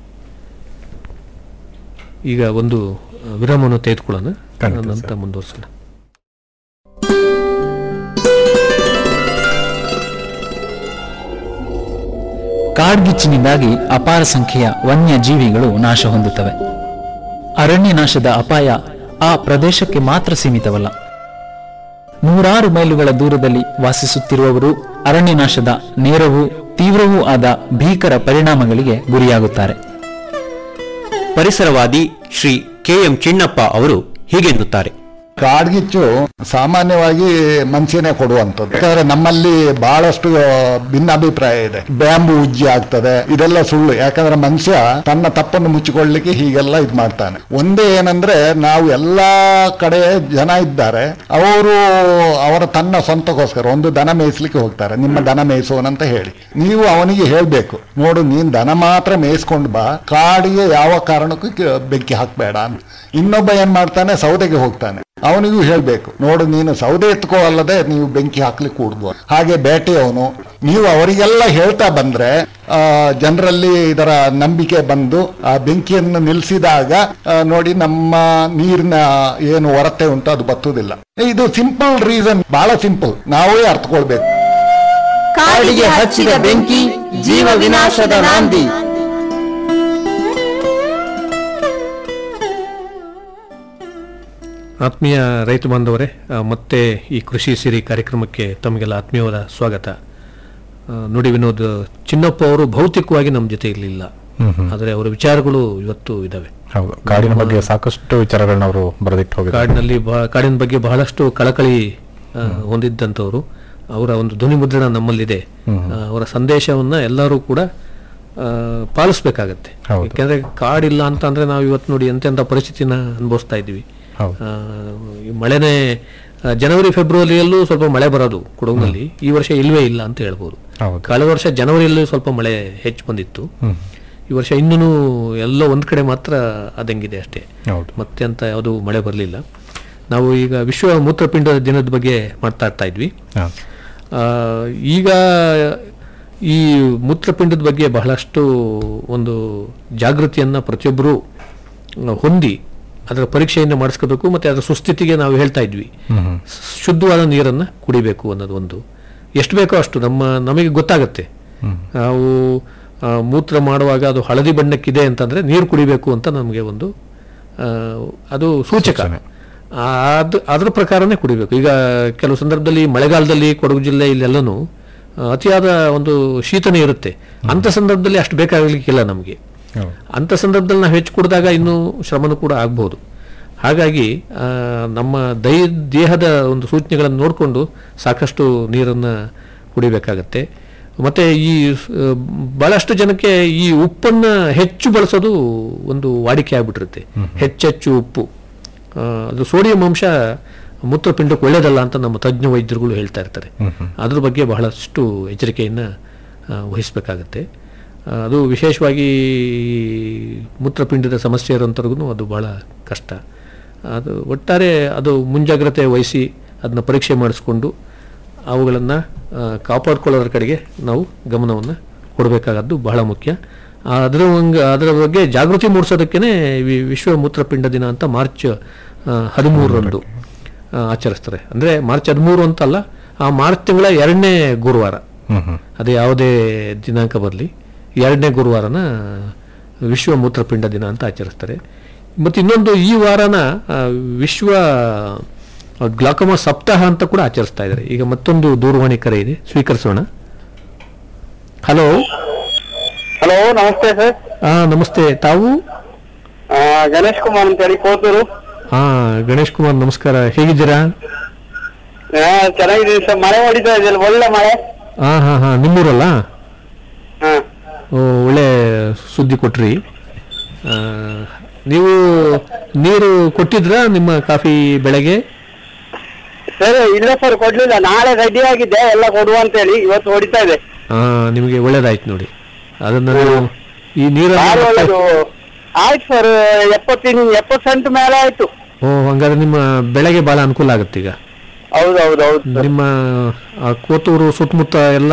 ಈಗ ಒಂದು ಆ, ವಿರಾಮವನ್ನು ತೆಗೆದುಕೊಳ್ಳೋಣ ಖಂಡಿತ ನಂತರ ಮುಂದುವರಿಸೋಣ ಕಾಡ್ಗಿಚ್ಚಿನಿಂದಾಗಿ ಅಪಾರ ಸಂಖ್ಯೆಯ ವನ್ಯ ಜೀವಿಗಳು ನಾಶ ಹೊಂದುತ್ತವೆ ಅರಣ್ಯ ನಾಶದ ಅಪಾಯ ಆ ಪ್ರದೇಶಕ್ಕೆ ಮಾತ್ರ ಸೀಮಿತವಲ್ಲ ನೂರಾರು ಮೈಲುಗಳ ದೂರದಲ್ಲಿ ವಾಸಿಸುತ್ತಿರುವವರು ಅರಣ್ಯ ನಾಶದ ನೇರವೂ ತೀವ್ರವೂ ಆದ ಭೀಕರ ಪರಿಣಾಮಗಳಿಗೆ ಗುರಿಯಾಗುತ್ತಾರೆ ಪರಿಸರವಾದಿ ಶ್ರೀ ಕೆಎಂ ಚಿನ್ನಪ್ಪ ಅವರು ಹೀಗೆನ್ನುತ್ತಾರೆ ಕಾಡ್ಗಿಚ್ಚು ಸಾಮಾನ್ಯವಾಗಿ ಮನುಷ್ಯನೇ ಕೊಡುವಂಥದ್ದು ಯಾಕಂದ್ರೆ ನಮ್ಮಲ್ಲಿ ಬಹಳಷ್ಟು ಭಿನ್ನಾಭಿಪ್ರಾಯ ಇದೆ ಬ್ಯಾಂಬು ಉಜ್ಜಿ ಆಗ್ತದೆ ಇದೆಲ್ಲ ಸುಳ್ಳು ಯಾಕಂದ್ರೆ ಮನುಷ್ಯ ತನ್ನ ತಪ್ಪನ್ನು ಮುಚ್ಚಿಕೊಳ್ಳಿಕ್ಕೆ ಹೀಗೆಲ್ಲ ಇದ್ ಮಾಡ್ತಾನೆ ಒಂದೇ ಏನಂದ್ರೆ ನಾವು ಎಲ್ಲಾ ಕಡೆ ಜನ ಇದ್ದಾರೆ ಅವರು ಅವರ ತನ್ನ ಸ್ವಂತಕ್ಕೋಸ್ಕರ ಒಂದು ದನ ಮೇಯಿಸ್ಲಿಕ್ಕೆ ಹೋಗ್ತಾರೆ ನಿಮ್ಮ ದನ ಮೇಯಿಸೋನಂತ ಹೇಳಿ ನೀವು ಅವನಿಗೆ ಹೇಳ್ಬೇಕು ನೋಡು ನೀನ್ ದನ ಮಾತ್ರ ಮೇಯಿಸ್ಕೊಂಡು ಬಾ ಕಾಡಿಗೆ ಯಾವ ಕಾರಣಕ್ಕೂ ಕ- ಬೆಂಕಿ ಹಾಕ್ಬೇಡ ಅಂತ ಇನ್ನೊಬ್ಬ ಏನ್ ಮಾಡ್ತಾನೆ ಸೌದೆಗೆ ಹೋಗ್ತಾನೆ ಅವನಿಗೂ ಹೇಳ್ಬೇಕು ನೋಡು ನೀನು ಸೌದೆ ಎತ್ಕೋ ಅಲ್ಲದೆ ನೀವು ಬೆಂಕಿ ಹಾಕ್ಲಿಕ್ಕೆ ಕೂಡ್ದು ಹಾಗೆ ಬೇಟೆಯವನು ನೀವು ಅವರಿಗೆಲ್ಲ ಹೇಳ್ತಾ ಬಂದ್ರೆ ಆ ಜನರಲ್ಲಿ ಇದರ ನಂಬಿಕೆ ಬಂದು ಆ ಬೆಂಕಿಯನ್ನು ನಿಲ್ಲಿಸಿದಾಗ ಆ, ನೋಡಿ ನಮ್ಮ ನೀರಿನ ಏನು ಹೊರತೆ ಉಂಟು ಅದು ಬತ್ತುವುದಿಲ್ಲ ಇದು ಸಿಂಪಲ್ ರೀಸನ್ ಬಹಳ ಸಿಂಪಲ್ ನಾವೇ ಅರ್ಥಕೊಳ್ಬೇಕು ಕಾಡಿಗೆ ಹಚ್ಚಿದ ಬೆಂಕಿ ಜೀವ ವಿನಾಶದ ನಾಂದಿ ಆತ್ಮೀಯ ರೈತ ಬಾಂಧವರೇ ಆ, ಮತ್ತೆ ಈ ಕೃಷಿ ಸಿರಿ ಕಾರ್ಯಕ್ರಮಕ್ಕೆ ತಮಗೆಲ್ಲ ಆತ್ಮೀಯವಾದ ಸ್ವಾಗತ ಆ, ನುಡಿ ವಿನೋದ್ ಚಿನ್ನಪ್ಪ ಅವರು ಭೌತಿಕವಾಗಿ ನಮ್ಮ ಜೊತೆ ಇರಲಿಲ್ಲ ಆದರೆ ಅವರ ವಿಚಾರಗಳು ಇವತ್ತು ಇದಾವೆ ಹೌದು ಕಾಡಿನ ಬಗ್ಗೆ ಸಾಕಷ್ಟು ವಿಚಾರಗಳನ್ನ ಅವರು ಬರೆದಿಟ್ಟು ಹೋಗಿದ್ದಾರೆ ಕಾಡಿನಲ್ಲಿ ಬಹ- ಕಾಡಿನ ಬಗ್ಗೆ ಬಹಳಷ್ಟು ಕಳಕಳಿ ಆ, ಹೊಂದಿದ್ದಂಥವ್ರು ಅವರ ಒಂದು ಧ್ವನಿ ಮುದ್ರಣ ನಮ್ಮಲ್ಲಿದೆ ಆ, ಅವರ ಸಂದೇಶವನ್ನ ಎಲ್ಲರೂ ಕೂಡ ಆ, ಪಾಲಿಸ್ಬೇಕಾಗತ್ತೆ ಹೌದು. ಯಾಕೆಂದ್ರೆ ಕಾಡಿಲ್ಲ ಅಂತ ಅಂದ್ರೆ ನಾವು ಇವತ್ತು ನೋಡಿ ಎಂತೆಂಥ ಪರಿಸ್ಥಿತಿನ ಅನುಭವಿಸ್ತಾ ಇದ್ದೀವಿ ಹೌದು. ಆ, ಈ ಮಳೆನೇ ಆ, ಜನವರಿ ಫೆಬ್ರವರಿಯಲ್ಲೂ ಸ್ವಲ್ಪ ಮಳೆ ಬರೋದು ಕೊಡಗಿನಲ್ಲಿ ಈ ವರ್ಷ ಇಲ್ವೇ ಇಲ್ಲ ಅಂತ ಹೇಳ್ಬೋದು ಹೌದು. ಕಳೆದ ವರ್ಷ ಜನವರಿಯಲ್ಲೂ ಸ್ವಲ್ಪ ಮಳೆ ಹೆಚ್ಚು ಬಂದಿತ್ತು ಈ ವರ್ಷ ಇನ್ನೂ ಎಲ್ಲೋ ಒಂದ್ ಕಡೆ ಮಾತ್ರ ಅದಂಗಿದೆ ಅಷ್ಟೇ ಹೌದು. ಮತ್ತೆ ಅಂತ ಯಾವುದು ಮಳೆ ಬರಲಿಲ್ಲ ನಾವು ಈಗ ವಿಶ್ವ ಮೂತ್ರಪಿಂಡ ದಿನದ ಬಗ್ಗೆ ಮಾತಾಡ್ತಾ ಇದ್ವಿ ಹಾ. ಆ, ಈಗ ಈ ಮೂತ್ರಪಿಂಡದ ಬಗ್ಗೆ ಬಹಳಷ್ಟು ಒಂದು ಜಾಗೃತಿಯನ್ನ ಪ್ರತಿಯೊಬ್ಬರು ಹೊಂದಿ ಅದರ ಪರೀಕ್ಷೆಯನ್ನು ಮಾಡಿಸ್ಕೋಬೇಕು ಮತ್ತು ಅದರ ಸುಸ್ಥಿತಿಗೆ ನಾವು ಹೇಳ್ತಾ ಇದ್ವಿ ಶುದ್ಧವಾದ ನೀರನ್ನು ಕುಡಿಬೇಕು ಅನ್ನೋದು ಒಂದು ಎಷ್ಟು ಬೇಕೋ ಅಷ್ಟು ನಮ್ಮ ನಮಗೆ ಗೊತ್ತಾಗುತ್ತೆ ನಾವು ಆ, ಮೂತ್ರ ಮಾಡುವಾಗ ಅದು ಹಳದಿ ಬಣ್ಣಕ್ಕಿದೆ ಅಂತಂದ್ರೆ ನೀರು ಕುಡಿಬೇಕು ಅಂತ ನಮಗೆ ಒಂದು ಆ, ಅದು ಸೂಚಕ ಆ, ಅದು ಅದ್ರ ಪ್ರಕಾರನೇ ಕುಡಿಬೇಕು ಈಗ ಕೆಲವು ಸಂದರ್ಭದಲ್ಲಿ ಮಳೆಗಾಲದಲ್ಲಿ ಕೊಡಗು ಜಿಲ್ಲೆ ಇಲ್ಲೆಲ್ಲನೂ ಆ, ಅತಿಯಾದ ಒಂದು ಶೀತನೇ ಇರುತ್ತೆ ಅಂತ ಸಂದರ್ಭದಲ್ಲಿ ಅಷ್ಟು ಬೇಕಾಗಲಿಕ್ಕಿಲ್ಲ ನಮಗೆ ಅಂಥ ಸಂದರ್ಭದಲ್ಲಿ ನಾವು ಹೆಚ್ಚು ಕುಡಿದಾಗ ಇನ್ನೂ ಶ್ರಮನೂ ಕೂಡ ಆಗ್ಬೋದು ಹಾಗಾಗಿ ಆ, ನಮ್ಮ ದೈ ದೇಹದ ಒಂದು ಸೂಚನೆಗಳನ್ನು ನೋಡಿಕೊಂಡು ಸಾಕಷ್ಟು ನೀರನ್ನು ಕುಡಿಬೇಕಾಗತ್ತೆ ಮತ್ತು ಈ ಸ್- ಬಹಳಷ್ಟು ಜನಕ್ಕೆ ಈ ಉಪ್ಪನ್ನು ಹೆಚ್ಚು ಬಳಸೋದು ಒಂದು ವಾಡಿಕೆ ಆಗ್ಬಿಟ್ಟಿರುತ್ತೆ ಹೆಚ್ಚೆಚ್ಚು ಉಪ್ಪು ಆ, ಅದು ಸೋಡಿಯಂ ಅಂಶ ಮೂತ್ರಪಿಂಡಕ್ಕೆ ಒಳ್ಳೆಯದಲ್ಲ ಅಂತ ನಮ್ಮ ತಜ್ಞ ವೈದ್ಯರುಗಳು ಹೇಳ್ತಾ ಇರ್ತಾರೆ ಅದ್ರ ಬಗ್ಗೆ ಬಹಳಷ್ಟು ಎಚ್ಚರಿಕೆಯನ್ನು ವಹಿಸಬೇಕಾಗತ್ತೆ ಆ, ಅದು ವಿಶೇಷವಾಗಿ ಈ ಮೂತ್ರಪಿಂಡದ ಸಮಸ್ಯೆ ಇರೋಂಥವ್ರಿಗೂ ಅದು ಬಹಳ ಕಷ್ಟ ಅದು ಒಟ್ಟಾರೆ ಅದು ಮುಂಜಾಗ್ರತೆ ವಹಿಸಿ ಅದನ್ನ ಪರೀಕ್ಷೆ ಮಾಡಿಸ್ಕೊಂಡು ಅವುಗಳನ್ನು ಕಾಪಾಡ್ಕೊಳ್ಳೋದ್ರ ಕಡೆಗೆ ನಾವು ಗಮನವನ್ನು ಕೊಡಬೇಕಾಗದ್ದು ಬಹಳ ಮುಖ್ಯ ಆ, ಅದರ ಒಂಗ್- ಅದರ ಬಗ್ಗೆ ಜಾಗೃತಿ ಮೂಡಿಸೋದಕ್ಕೇ ವಿಶ್ವ ಮೂತ್ರಪಿಂಡ ದಿನ ಅಂತ ಮಾರ್ಚ್ ಆ, ಹದಿಮೂರರಂದು ಆ, ಆಚರಿಸ್ತಾರೆ ಅಂದರೆ ಮಾರ್ಚ್ ಹದಿಮೂರು ಅಂತಲ್ಲ ಆ ಮಾರ್ಚ್ ತಿಂಗಳ ಎರಡನೇ ಗುರುವಾರ ಅದು ಯಾವುದೇ ದಿನಾಂಕ ಬರಲಿ ಎರಡನೇ ಗುರುವಾರನ ವಿಶ್ವ ಮೂತ್ರಪಿಂಡ ದಿನ ಅಂತ ಆಚರಿಸ್ತಾರೆ ಮತ್ತು ಇನ್ನೊಂದು ಈ ವಾರನ ಆ, ವಿಶ್ವ ಗ್ಲಾಕಮ ಸಪ್ತಾಹ ಅಂತ ಕೂಡ ಆಚರಿಸ್ತಾ ಇದ್ದಾರೆ ಈಗ ಮತ್ತೊಂದು ದೂರವಾಣಿ ಕರೆ ಇದೆ ಸ್ವೀಕರಿಸೋಣ ಹಲೋ ಹಲೋ ನಮಸ್ತೆ ಸರ್ ಆ ನಮಸ್ತೆ ತಾವು ಗಣೇಶ್ ಕುಮಾರ್ ಅಂತ ಹೇಳಿ ಕೋತೂರು ಹಾ ಗಣೇಶ್ ಕುಮಾರ್ ನಮಸ್ಕಾರ ಹೇಗಿದ್ದೀರಾ ಆ, ಚೆನ್ನಾಗಿದ್ದೀನಿ ಸರ್ ಮಳೆ ಹೊಡಿತಾ ಇದೆಯಲ್ಲ ಒಳ್ಳೆ ಮಳೆ ಹಾ ಹಾ ಹಾ ನಿಮ್ಮೂರಲ್ಲ ಹಾ ಓ, ಒಳ್ಳೆ ಸುದ್ದಿ ಕೊಟ್ರಿ ಆ, ನೀವು ನೀರು ಕೊಟ್ಟಿದ್ರಾ ನಿಮ್ಮ ಕಾಫಿ ಬೆಳೆಗೆ ಸರ್ ಇಲ್ಲ ಸರ್ ಕೊಡ್ಲಿಲ್ಲ ನಾಳೆ ರೆಡಿ ಆಗಿದ್ದೆ ಎಲ್ಲ ಕೊಡುವ ಅಂತ ಹೇಳಿ ಇವತ್ತು ಹೊಡಿತಾ ಇದೆ ಆ, ನಿಮಗೆ ಒಳ್ಳೇದಾಯ್ತು ನೋಡಿ ಅದನ್ನ ನೀವು ಈ ಭಾಳ ನೀರನ್ನು ಒಳ್ಳೇದು ಆಯ್ತು ಸರ್ ಎಪ್ಪತ್ತಿನ ಎಪ್ಪತ್ತು ಸೆಂಟ್ ಮೇಲೆ ಆಯ್ತು ಓ ಹಂಗಾದ್ರೆ ನಿಮ್ಮ ಬೆಳೆಗೆ ಬಹಳ ಅನುಕೂಲ ಆಗುತ್ತೆ ಈಗ ಹೌದು ಹೌದು ಹೌದು ಸರ್ ನಿಮ್ಮ ಆ ಕೋತೂರು ಸುತ್ತಮುತ್ತ ಎಲ್ಲ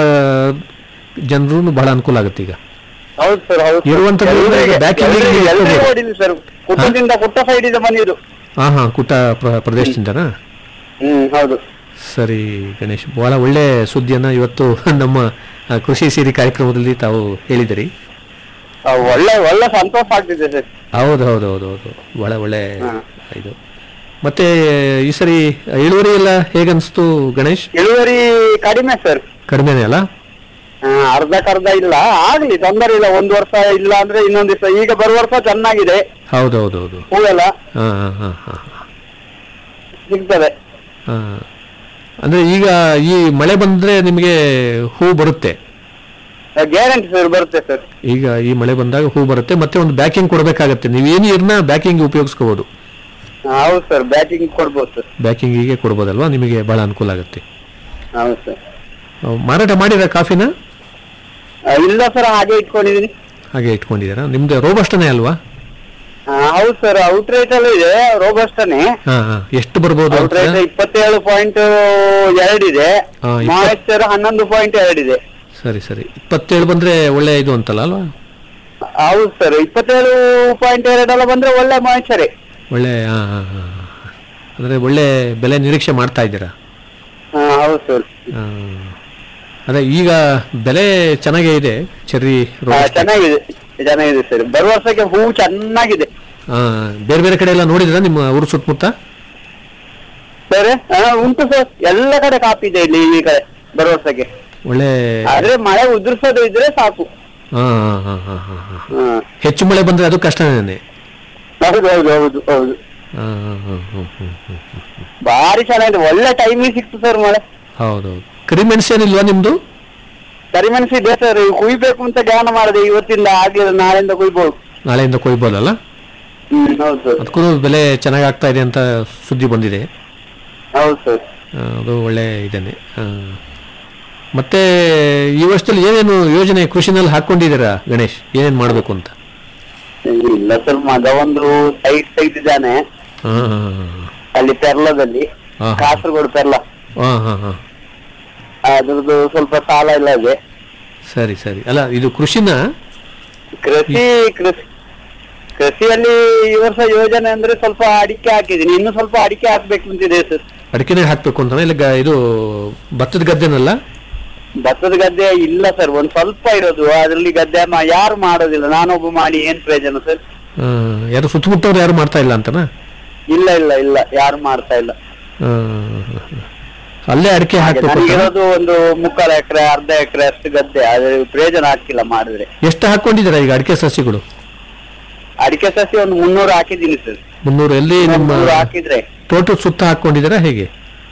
ಜನರು ಬಹಳ ಅನುಕೂಲ ಆಗುತ್ತೆ ಈಗ ಹೌದು ಸರ್ ಹೌದು sir. ಇರುವಂತ ನೀರು ಈಗ ಎಲ್ರಿಗೆ- back end ಗೆ ಎಲ್ರಿಗೆ- ಎಲ್ರಿಗೂ ಇಟ್ಕೊಬೋದು. ಹೊಡಿಲಿ ಸರ್ ಕುಟ್ಟದಿಂದ ಕುಟ್ಟ ಸೈಡ್ ಇಂದ ಬಂದಿದ್ದು ಹಾ ಹಾ ಕುಟ್ಟ ಪ್ರ- ಪ್ರದೇಶದಿಂದನಾ ಹ್ಮ್ ಹೌದು ಸರಿ ಗಣೇಶ್ ಬಹಳ ಒಳ್ಳೆ ಸುದ್ದಿಯನ್ನ ಇವತ್ತು ನಮ್ಮ ಆ, ಕೃಷಿ ಸಿರಿ ಕಾರ್ಯಕ್ರಮದಲ್ಲಿ ತಾವು ಹೇಳಿದಿರಿ ಆ, ಒಳ್ಳೆ ಒಳ್ಳೆ ಸಂತೋಷ ಆಗ್ತಿದೆ ಸರ್ ಹೌದು ಹೌದು ಹೌದು ಹೌದು ಬಹಳ ಒಳ್ಳೆ ಇದು ಮತ್ತೆ ಈ ಸರಿ ಇಳುವರಿ ಎಲ್ಲ ಹೇಗನ್ಸ್ತು ಗಣೇಶ್ ಇಳುವರಿ ಕಡಿಮೆ ಸರ್ ಕಡಿಮೆನೇ ಅಲ್ಲ ಅರ್ಧಕ್ಕರ್ಧ ಇಲ್ಲ ಆಗ್ಲಿ ತೊಂದರೆ ಇಲ್ಲ ಒಂದ್ ವರ್ಷ ಇಲ್ಲ ಅಂದ್ರೆ ಇನ್ನೊಂದ್ ದಿವಸ ಈಗ ಬರುವ ವರ್ಷ ಚೆನ್ನಾಗಿದೆ ಹೌದು ಹೌದು ಹೌದು ಹೂವೆಲ್ಲ ಹಾ ಹಾ ಹಾ ಹಾ ಸಿಗ್ತದೆ ಹಾ. ಅಂದ್ರೆ ಈಗ ಈ ಮಳೆ ಬಂದ್ರೆ ನಿಮಗೆ ಹೂ ಬರುತ್ತೆ ಗ್ಯಾರಂಟಿ ಸರ್ ಬರುತ್ತೆ ಸರ್ ಈಗ ಈ ಮಳೆ ಬಂದಾಗ ಹೂ ಬರುತ್ತೆ ಮತ್ತೆ ಒಂದು ಬ್ಯಾಕಿಂಗ್ ಕೊಡಬೇಕಾಗತ್ತೆ ನೀವು ಈ ನೀರನ್ನ ಬ್ಯಾಕಿಂಗ್ ಉಪಯೋಗಿಸ್ಕೋಬಹುದು ಹೌದು ಸರ್ ಬ್ಯಾಟಿಂಗ್ ಕೊಡ್ಬೋದು ಸರ್ ಬ್ಯಾಕಿಂಗಿಗೆ ಕೊಡ್ಬೋದಲ್ವಾ ನಿಮಗೆ ಬಹಳ ಅನುಕೂಲ ಆಗುತ್ತೆ ಹೌದು ಸರ್ ಅಹ್, ಮಾರಾಟ ಮಾಡಿದ ಕಾಫಿನ ಇಲ್ಲ ಸರ್ ಹಾಗೆ ಇಟ್ಕೊಂಡಿದೀನಿ ಹಾಗೆ ಇಟ್ಕೊಂಡಿದ್ದೀರಾ ನಿಮ್ದು ರೋಬಸ್ಟನೇ ಅಲ್ವಾ ಆ, ಹೌದು ಸರ್ ಔಟ್ ರೇಟ್ ಅಲ್ಲೂ ಇದೆ ರೋಬಸ್ಟನೇ ಹಾ ಹಾ ಎಷ್ಟು ಬರ್ಬೋದು ಔಟ್ ರೇಟ್ ಇಪ್ಪತ್ತೇಳು ಪಾಯಿಂಟ್ ಎರಡಿದೆ ಹಾ, ಇಪ್ಪತ್- ಮಾಯಿಶ್ಚರ್ ಹನ್ನೊಂದು ಪಾಯಿಂಟ್ ಎರಡಿದೆ ಸರಿ ಸರಿ ಇಪ್ಪತ್ತೇಳು ಬಂದ್ರೆ ಒಳ್ಳೆ ಇದು ಅಂತಲ್ಲ ಅಲ್ವಾ ಹೌದು ಸರ್ ಇಪ್ಪತ್ತೇಳು ಪಾಯಿಂಟ್ ಎರಡೆಲ್ಲ ಬಂದ್ರೆ ಒಳ್ಳೆ ಮಾಯಿಶ್ಚರೇ ಒಳ್ಳೆ ಹಾ ಹಾ ಹಾ ಅಂದ್ರೆ ಒಳ್ಳೆ ಬೆಲೆ ನಿರೀಕ್ಷೆ ಮಾಡ್ತಾ ಇದ್ದೀರಾ ಹೌದು ಸರ್ ಆ, ಅದೇ ಈಗ ಬೆಲೆ ಚೆನ್ನಾಗೇ ಇದೆ ಚೆರ್ರಿ ರೋಬಸ್ಟ. ಚೆನ್ನಾಗಿದೆ ಚೆನ್ನಾಗಿದೆ ಸರ್ ಬರುವ ವರ್ಷಕ್ಕೆ ಹೂ ಚೆನ್ನಾಗಿದೆ ಆ, ಬೇರೆ ಬೇರೆ ಕಡೆ ಎಲ್ಲ ನೋಡಿದ್ರ ನಿಮ್ಮ ಊರು ಸುತ್ತಮುತ್ತ ಸರ್ ಆ, ಉಂಟು ಸರ್ ಎಲ್ಲ ಕಡೆ ಕಾಪಿ ಇದೆ ಇಲ್ಲಿ ಈ ಕಡೆ ಬರುವ ವರ್ಷಕ್ಕೆ ಒಳ್ಳೆ ಆದ್ರೆ ಮಳೆ ಉದುರ್ಸೋದು ಇದ್ರೆ ಸಾಕು ಹಾ ಹಾ ಹಾ ಹಾ ಹಾ ಹಾ. ಹ್ಮ್. ಹೆಚ್ಚು ಮಳೆ ಬಂದ್ರೆ ಅದು ಕಷ್ಟನೇ ಹೌದು ಹೌದು ಹೌದು ಹೌದು ಹಾ ಹಾ ಹಾ ಹ್ಮ್ ಹ್ಮ್ ಹ್ಮ್ ಹ್ಮ್. ಭಾರಿ ಚೆನ್ನಾಗಿದೆ ಒಳ್ಳೆ ಟೈಮಿಗೆ ಸಿಕ್ತು ಸರ್ ಮಳೆ ಹೌದೌದು ಕರಿಮೆಣಸೇನಿಲ್ವಾ ನಿಮ್ದು ಕರಿಮೆಣಸು ಇದೆ ಸರ್ ಕುಯ್ಬೇಕು ಅಂತ ಧ್ಯಾನ ಮಾಡಿದೆ ಇವತ್ತಿಂದ ಆಗ್ಲಿಲ್ಲ ನಾಳೆಯಿಂದ ಕುಯ್ಬೋದು ನಾಳೆಯಿಂದ ಕೊಯ್ಬೋದಲ್ಲ ಹ್ಮ್ ಹೌದು ಸರ್ ಅದಕ್ಕೂ ಬೆಲೆ ಚೆನ್ನಾಗಿ ಆಗ್ತಾ ಇದೆ ಅಂತ ಸುದ್ದಿ ಬಂದಿದೆ ಹೌದು ಸರ್ ಆ, ಅದು ಒಳ್ಳೆ ಇದೇನೆ ಆ. ಮತ್ತೆ ಈ ವರ್ಷದಲ್ಲಿ ಏನೇನು ಯೋಜನೆ ಕೃಷಿನಲ್ಲಿ ಹಾಕೊಂಡಿದ್ದೀರಾ ಗಣೇಶ್ ಏನೇನು ಮಾಡಬೇಕು ಅಂತ ಇಲ್ಲ ಸರ್ ಮಗ ಒಂದು ಸೈಟ್ ತೆಗೆದಿದ್ದಾನೆ ಹಾ ಹಾ ಅಲ್ಲಿ ಪೆರ್ಲದಲ್ಲಿ ಹಾ. ಕಾಸರಗೋಡು ಪೆರ್ಲ ಹಾ ಹಾ ಹಾ ಅದ್ರದ್ದು ಸ್ವಲ್ಪ ಸಾಲ ಎಲ್ಲ ಇದೆ ಸರಿ ಸರಿ ಅಲ್ಲ ಇದು ಕೃಷಿನ ಕೃಷಿ ಕೃಷಿ ಕೃಷಿಯಲ್ಲಿ ಈ ವರ್ಷ ಯೋಜನೆ ಅಂದ್ರೆ ಸ್ವಲ್ಪ ಅಡಿಕೆ ಹಾಕಿದ್ದೀನಿ ಇನ್ನು ಸ್ವಲ್ಪ ಅಡಿಕೆ ಹಾಕ್ಬೇಕು ಅಂತಿದೆ ಸರ್ ಅಡಿಕೆನೇ ಹಾಕ್ಬೇಕು ಅಂತಾನೆ ಇಲ್ಲ ಗ- ಇದು ಭತ್ತದ ಗದ್ದೆನಲ್ಲ ಭತ್ತದ ಗದ್ದೆ ಇಲ್ಲ ಸರ್ ಒಂದ್ ಸ್ವಲ್ಪ ಇರೋದು ಅದ್ರಲ್ಲಿ ಗದ್ದೆ ಮ- ಯಾರು ಮಾಡೋದಿಲ್ಲ ನಾನೊಬ್ಬ ಮಾಡಿ ಏನ್ ಪ್ರಯೋಜನ ಸರ್ ಆ, ಯಾರು ಸುತ್ತಮುತ್ತವ್ರು ಯಾರು ಮಾಡ್ತಾ ಇಲ್ಲ ಅಂತನಾ ಇಲ್ಲ ಇಲ್ಲ ಇಲ್ಲ ಯಾರು ಮಾಡ್ತಾ ಇಲ್ಲ ಆ, ಅಲ್ಲೇ ಅಡಿಕೆ ಹಾಕ್ಬೇಕು ಅಂತಾನಾ? ನನಗಿರೋದು ಒಂದು ಮುಕ್ಕಾಲು ಎಕರೆ ಅರ್ಧ ಎಕರೆ ಅಷ್ಟು ಗದ್ದೆ ಅದ್ರ ಪ್ರಯೋಜನ ಆಗ್ತಿಲ್ಲ ಮಾಡಿದ್ರೆ ಎಷ್ಟು ಹಾಕೊಂಡಿದ್ದೀರಾ ಈಗ ಅಡಿಕೆ ಸಸಿಗಳು ಅಡಿಕೆ ಸಸಿ ಒಂದು ಮುನ್ನೂರು ಹಾಕಿದ್ದೀನಿ ಸರ್ ಮುನ್ನೂರು ಎಲ್ಲಿ ನಿಮ್ಮ ಮುನ್ನೂರು ಹಾಕಿದ್ರೆ ತೋಟದ ಸುತ್ತ ಹಾಕೊಂಡಿದ್ದೀರಾ ಹೇಗೆ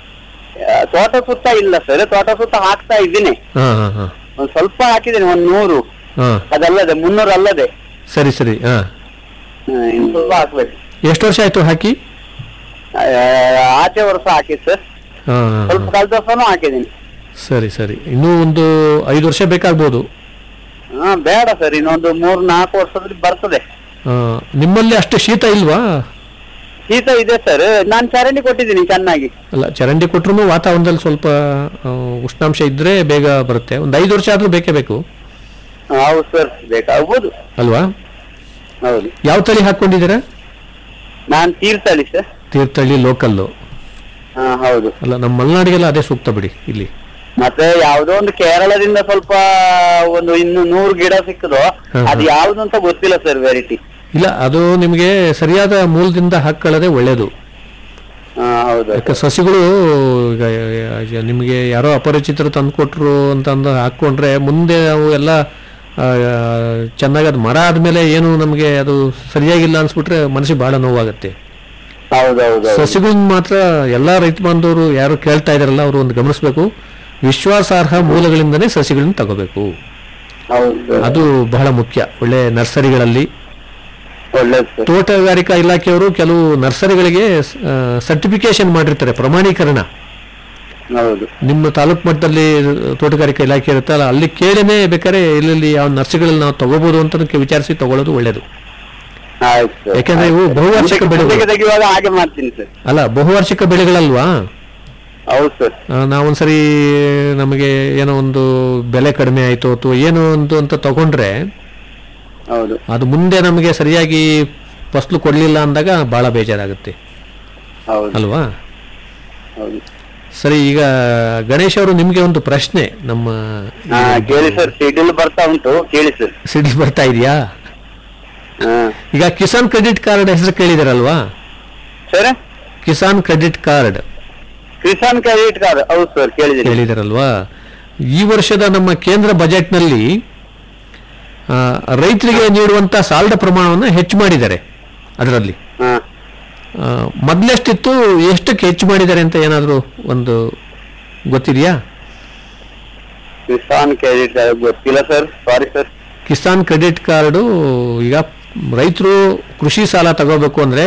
ಆ, ತೋಟ ಸುತ್ತ ಇಲ್ಲ ಸರ್ ತೋಟ ಸುತ್ತ ಹಾಕ್ತಾ ಇದ್ದೀನಿ ಹಾ ಹಾ ಹಾ ಒಂದ್ ಸ್ವಲ್ಪ ಹಾಕಿದ್ದೀನಿ ಒಂದ್ ನೂರು ಹಾ ಅದಲ್ಲದೆ ಮುನ್ನೂರು ಅಲ್ಲದೆ ಸರಿ ಸರಿ ಹಾ ಹ್ಮ್, ಇನ್ನು ಸ್ವಲ್ಪ ಹಾಕ್ಬೇಕು ಎಷ್ಟು ವರ್ಷ ಆಯ್ತು ಹಾಕಿ ಆ, ಆಚೆ ವರ್ಷ ಹಾಕಿ ಸರ್ ಹಾ ಹಾ, ಸ್ವಲ್ಪ ಹಾ. ಕಳೆದ ವರ್ಷನೂ ಹಾಕಿದ್ದೀನಿ ಸರಿ ಸರಿ ಇನ್ನೂ ಒಂದು ಐದು ವರ್ಷ ಬೇಕಾಗ್ಬೋದು ಹಾ ಬೇಡ ಸರ್ ಇನ್ನೊಂದು ಮೂರ್ ನಾಲ್ಕು ವರ್ಷದಲ್ಲಿ ಬರ್ತದೆ ಆ, ನಿಮ್ಮಲ್ಲಿ ಅಷ್ಟು ಶೀತ ಇಲ್ವಾ ಶೀತ ಇದೆ ಸರ್ ನಾನ್ ಚರಂಡಿ ಕೊಟ್ಟಿದ್ದೀನಿ ಚೆನ್ನಾಗಿ ಅಲ್ಲ ಚರಂಡಿ ಕೊಟ್ರು ವಾತಾವರಣದಲ್ಲಿ ಸ್ವಲ್ಪ ಆ, ಉಷ್ಣಾಂಶ ಇದ್ರೆ ಬೇಗ ಬರುತ್ತೆ ಒಂದು ಐದು ವರ್ಷ ಆದ್ರೂ ಬೇಕೇ ಬೇಕು ಹೌದು ಸರ್ ಬೇಕಾಗ್ಬೋದು ಅಲ್ವಾ ಹೌದು ಯಾವ ತಳಿ ಹಾಕೊಂಡಿದ್ದೀರಾ ನಾನ್ ತೀರ್ಥಳಿ ಸರ್ ತೀರ್ಥಹಳ್ಳಿ ಲೋಕಲ್ಲು ಹಾ ಹೌದು ಅಲ್ಲ ನಮ್ಮ ಮಲೆನಾಡಿಗೆಲ್ಲ ಅದೇ ಸೂಕ್ತ ಬಿಡಿ ಇಲ್ಲಿ ಮತ್ತೆ ಯಾವ್ದೋ ಒಂದು ಕೇರಳದಿಂದ ಸ್ವಲ್ಪ ಒಂದು ಇನ್ನು ನೂರು ಗಿಡ ಸಿಕ್ಕದು ಹಾ, ಅದು ಹಾ. ಯಾವ್ದು ಅಂತ ಗೊತ್ತಿಲ್ಲ ಸರ್ ವೆರೈಟಿ ಇಲ್ಲ ಅದು ನಿಮಗೆ ಸರಿಯಾದ ಮೂಲದಿಂದ ಹಾಕೊಳ್ಳೋದೇ ಒಳ್ಳೆಯದು ಹಾ ಹೌದು ಯಾಕೆ ಸಸಿಗಳು ಈಗ ಈಗ ನಿಮಗೆ ಯಾರೋ ಅಪರಿಚಿತರು ತಂದುಕೊಟ್ರು ಅಂತಂದು ಹಾಕ್ಕೊಂಡ್ರೆ ಮುಂದೆ ಅವು ಎಲ್ಲ ಆ, ಚೆನ್ನಾಗಿ ಅದು ಮರ ಆದ್ಮೇಲೆ ಏನು ನಮಗೆ ಅದು ಸರಿಯಾಗಿಲ್ಲ ಅನ್ಸ್ಬಿಟ್ರೆ ಮನಸ್ಸಿಗೆ ಬಹಳ ನೋವಾಗುತ್ತೆ ಹೌದೌದು ಸಸಿಗಳನ್ನ ಮಾತ್ರ ಎಲ್ಲ ರೈತ ಬಾಂಧವರು ಯಾರು ಕೇಳ್ತಾ ಇದಾರಲ್ಲ ಅವರು ಒಂದು ಗಮನಿಸಬೇಕು ವಿಶ್ವಾಸಾರ್ಹ ಮೂಲಗಳಿಂದನೇ ಸಸಿಗಳನ್ನ ತಗೋಬೇಕು ಹೌದು ಅದು ಬಹಳ ಮುಖ್ಯ ಒಳ್ಳೆ ನರ್ಸರಿಗಳಲ್ಲಿ ಒಳ್ಳೇದು ಸರ್ ತೋಟಗಾರಿಕಾ ಇಲಾಖೆಯವರು ಕೆಲವು ನರ್ಸರಿಗಳಿಗೆ ಸರ್ಟಿಫಿಕೇಶನ್ ಮಾಡಿರ್ತಾರೆ ಪ್ರಮಾಣೀಕರಣ ಹೌದು ನಿಮ್ಮ ತಾಲೂಕು ಮಟ್ಟದಲ್ಲಿ ತೋಟಗಾರಿಕಾ ಇಲಾಖೆ ಇರುತ್ತಲ್ಲ ಅಲ್ಲಿ ಕೇಳಿನೇ ಬೇಕಾದ್ರೆ ಎಲ್ಲೆಲ್ಲಿ ಯಾವ ನರ್ಸರಿಗಳಲ್ಲಿ ನಾವು ತಗೋಬಹುದು ಅಂತ ವಿಚಾರಿಸಿ ತಗೊಳ್ಳೋದು ಒಳ್ಳೇದು ಆಯ್ತು ಸರ್ ಯಾಕಂದ್ರೆ ಇವು ಬಹುವಾರ್ಷಿಕ ಬೆಳೆಗಳು ಮುಂದಕ್ಕೆ ತೆಗೆಯುವಾಗ ಹಾಗೆ ಮಾಡ್ತೀನಿ ಸರ್ ಅಲ್ಲ ಬಹುವಾರ್ಷಿಕ ಬೆಳೆಗಳಲ್ವಾ ಹೌದು ಸರ್ ಆ, ನಾವೊಂದ್ಸರಿ ನಮಗೆ ಏನೋ ಒಂದು ಬೆಲೆ ಕಡಿಮೆ ಆಯ್ತು ಅಥವಾ ಏನೋ ಒಂದು ಅಂತ ತಗೊಂಡ್ರೆ ಹೌದು ಅದು ಮುಂದೆ ನಮಗೆ ಸರಿಯಾಗಿ ಫಸಲು ಕೊಡ್ಲಿಲ್ಲ ಅಂದಾಗ ಬಹಳ ಬೇಜಾರಾಗುತ್ತೆ ಹೌದು ಅಲ್ವಾ ಹೌದು ಸರಿ ಈಗ ಗಣೇಶ್ ಅವರು ನಿಮ್ಗೆ ಒಂದು ಪ್ರಶ್ನೆ ನಮ್ಮ ಹಾ ಕೇಳಿ ಸರ್ ಶೆಡ್ಯೂಲ್ ಬರ್ತಾ ಉಂಟು ಕೇಳಿ ಸರ್ ಸಿಡ್ಲ್ ಬರ್ತಾ ಇದೆಯಾ ಹಾ ಈಗ ಕಿಸಾನ್ ಕ್ರೆಡಿಟ್ ಕಾರ್ಡ್ ಹೆಸರು ಕೇಳಿದಿರಲ್ವಾ sir Kisan credit card Kisan credit card ಹೌದು ಸರ್ ಕೇಳಿದ್ದೀನಿ ಕೇಳಿದಿರಲ್ವಾ ಈ ವರ್ಷದ ನಮ್ಮ ಕೇಂದ್ರ ಬಜೆಟ್ನಲ್ಲಿ ಆ, ರೈತರಿಗೆ ನೀಡುವಂತ ಸಾಲದ ಪ್ರಮಾಣವನ್ನು ಹೆಚ್ಚು ಮಾಡಿದ್ದಾರೆ ಅದರಲ್ಲಿ ಹಾ ಆ, ಮೊದ್ಲೆಷ್ಟಿತ್ತು ಎಷ್ಟಕ್ಕೆ ಹೆಚ್ಚು ಮಾಡಿದ್ದಾರೆ ಅಂತ ಏನಾದರೂ ಒಂದು ಗೊತ್ತಿದೆಯಾ ಕಿಸಾನ್ ಕ್ರೆಡಿಟ್ ಕಾರ್ಡ್ ಗೊತ್ತಿಲ್ಲ sir sorry sir Kisan credit card ಈಗ ರೈತರು ಕೃಷಿ ಸಾಲ ತಗೋಬೇಕು ಅಂದ್ರೆ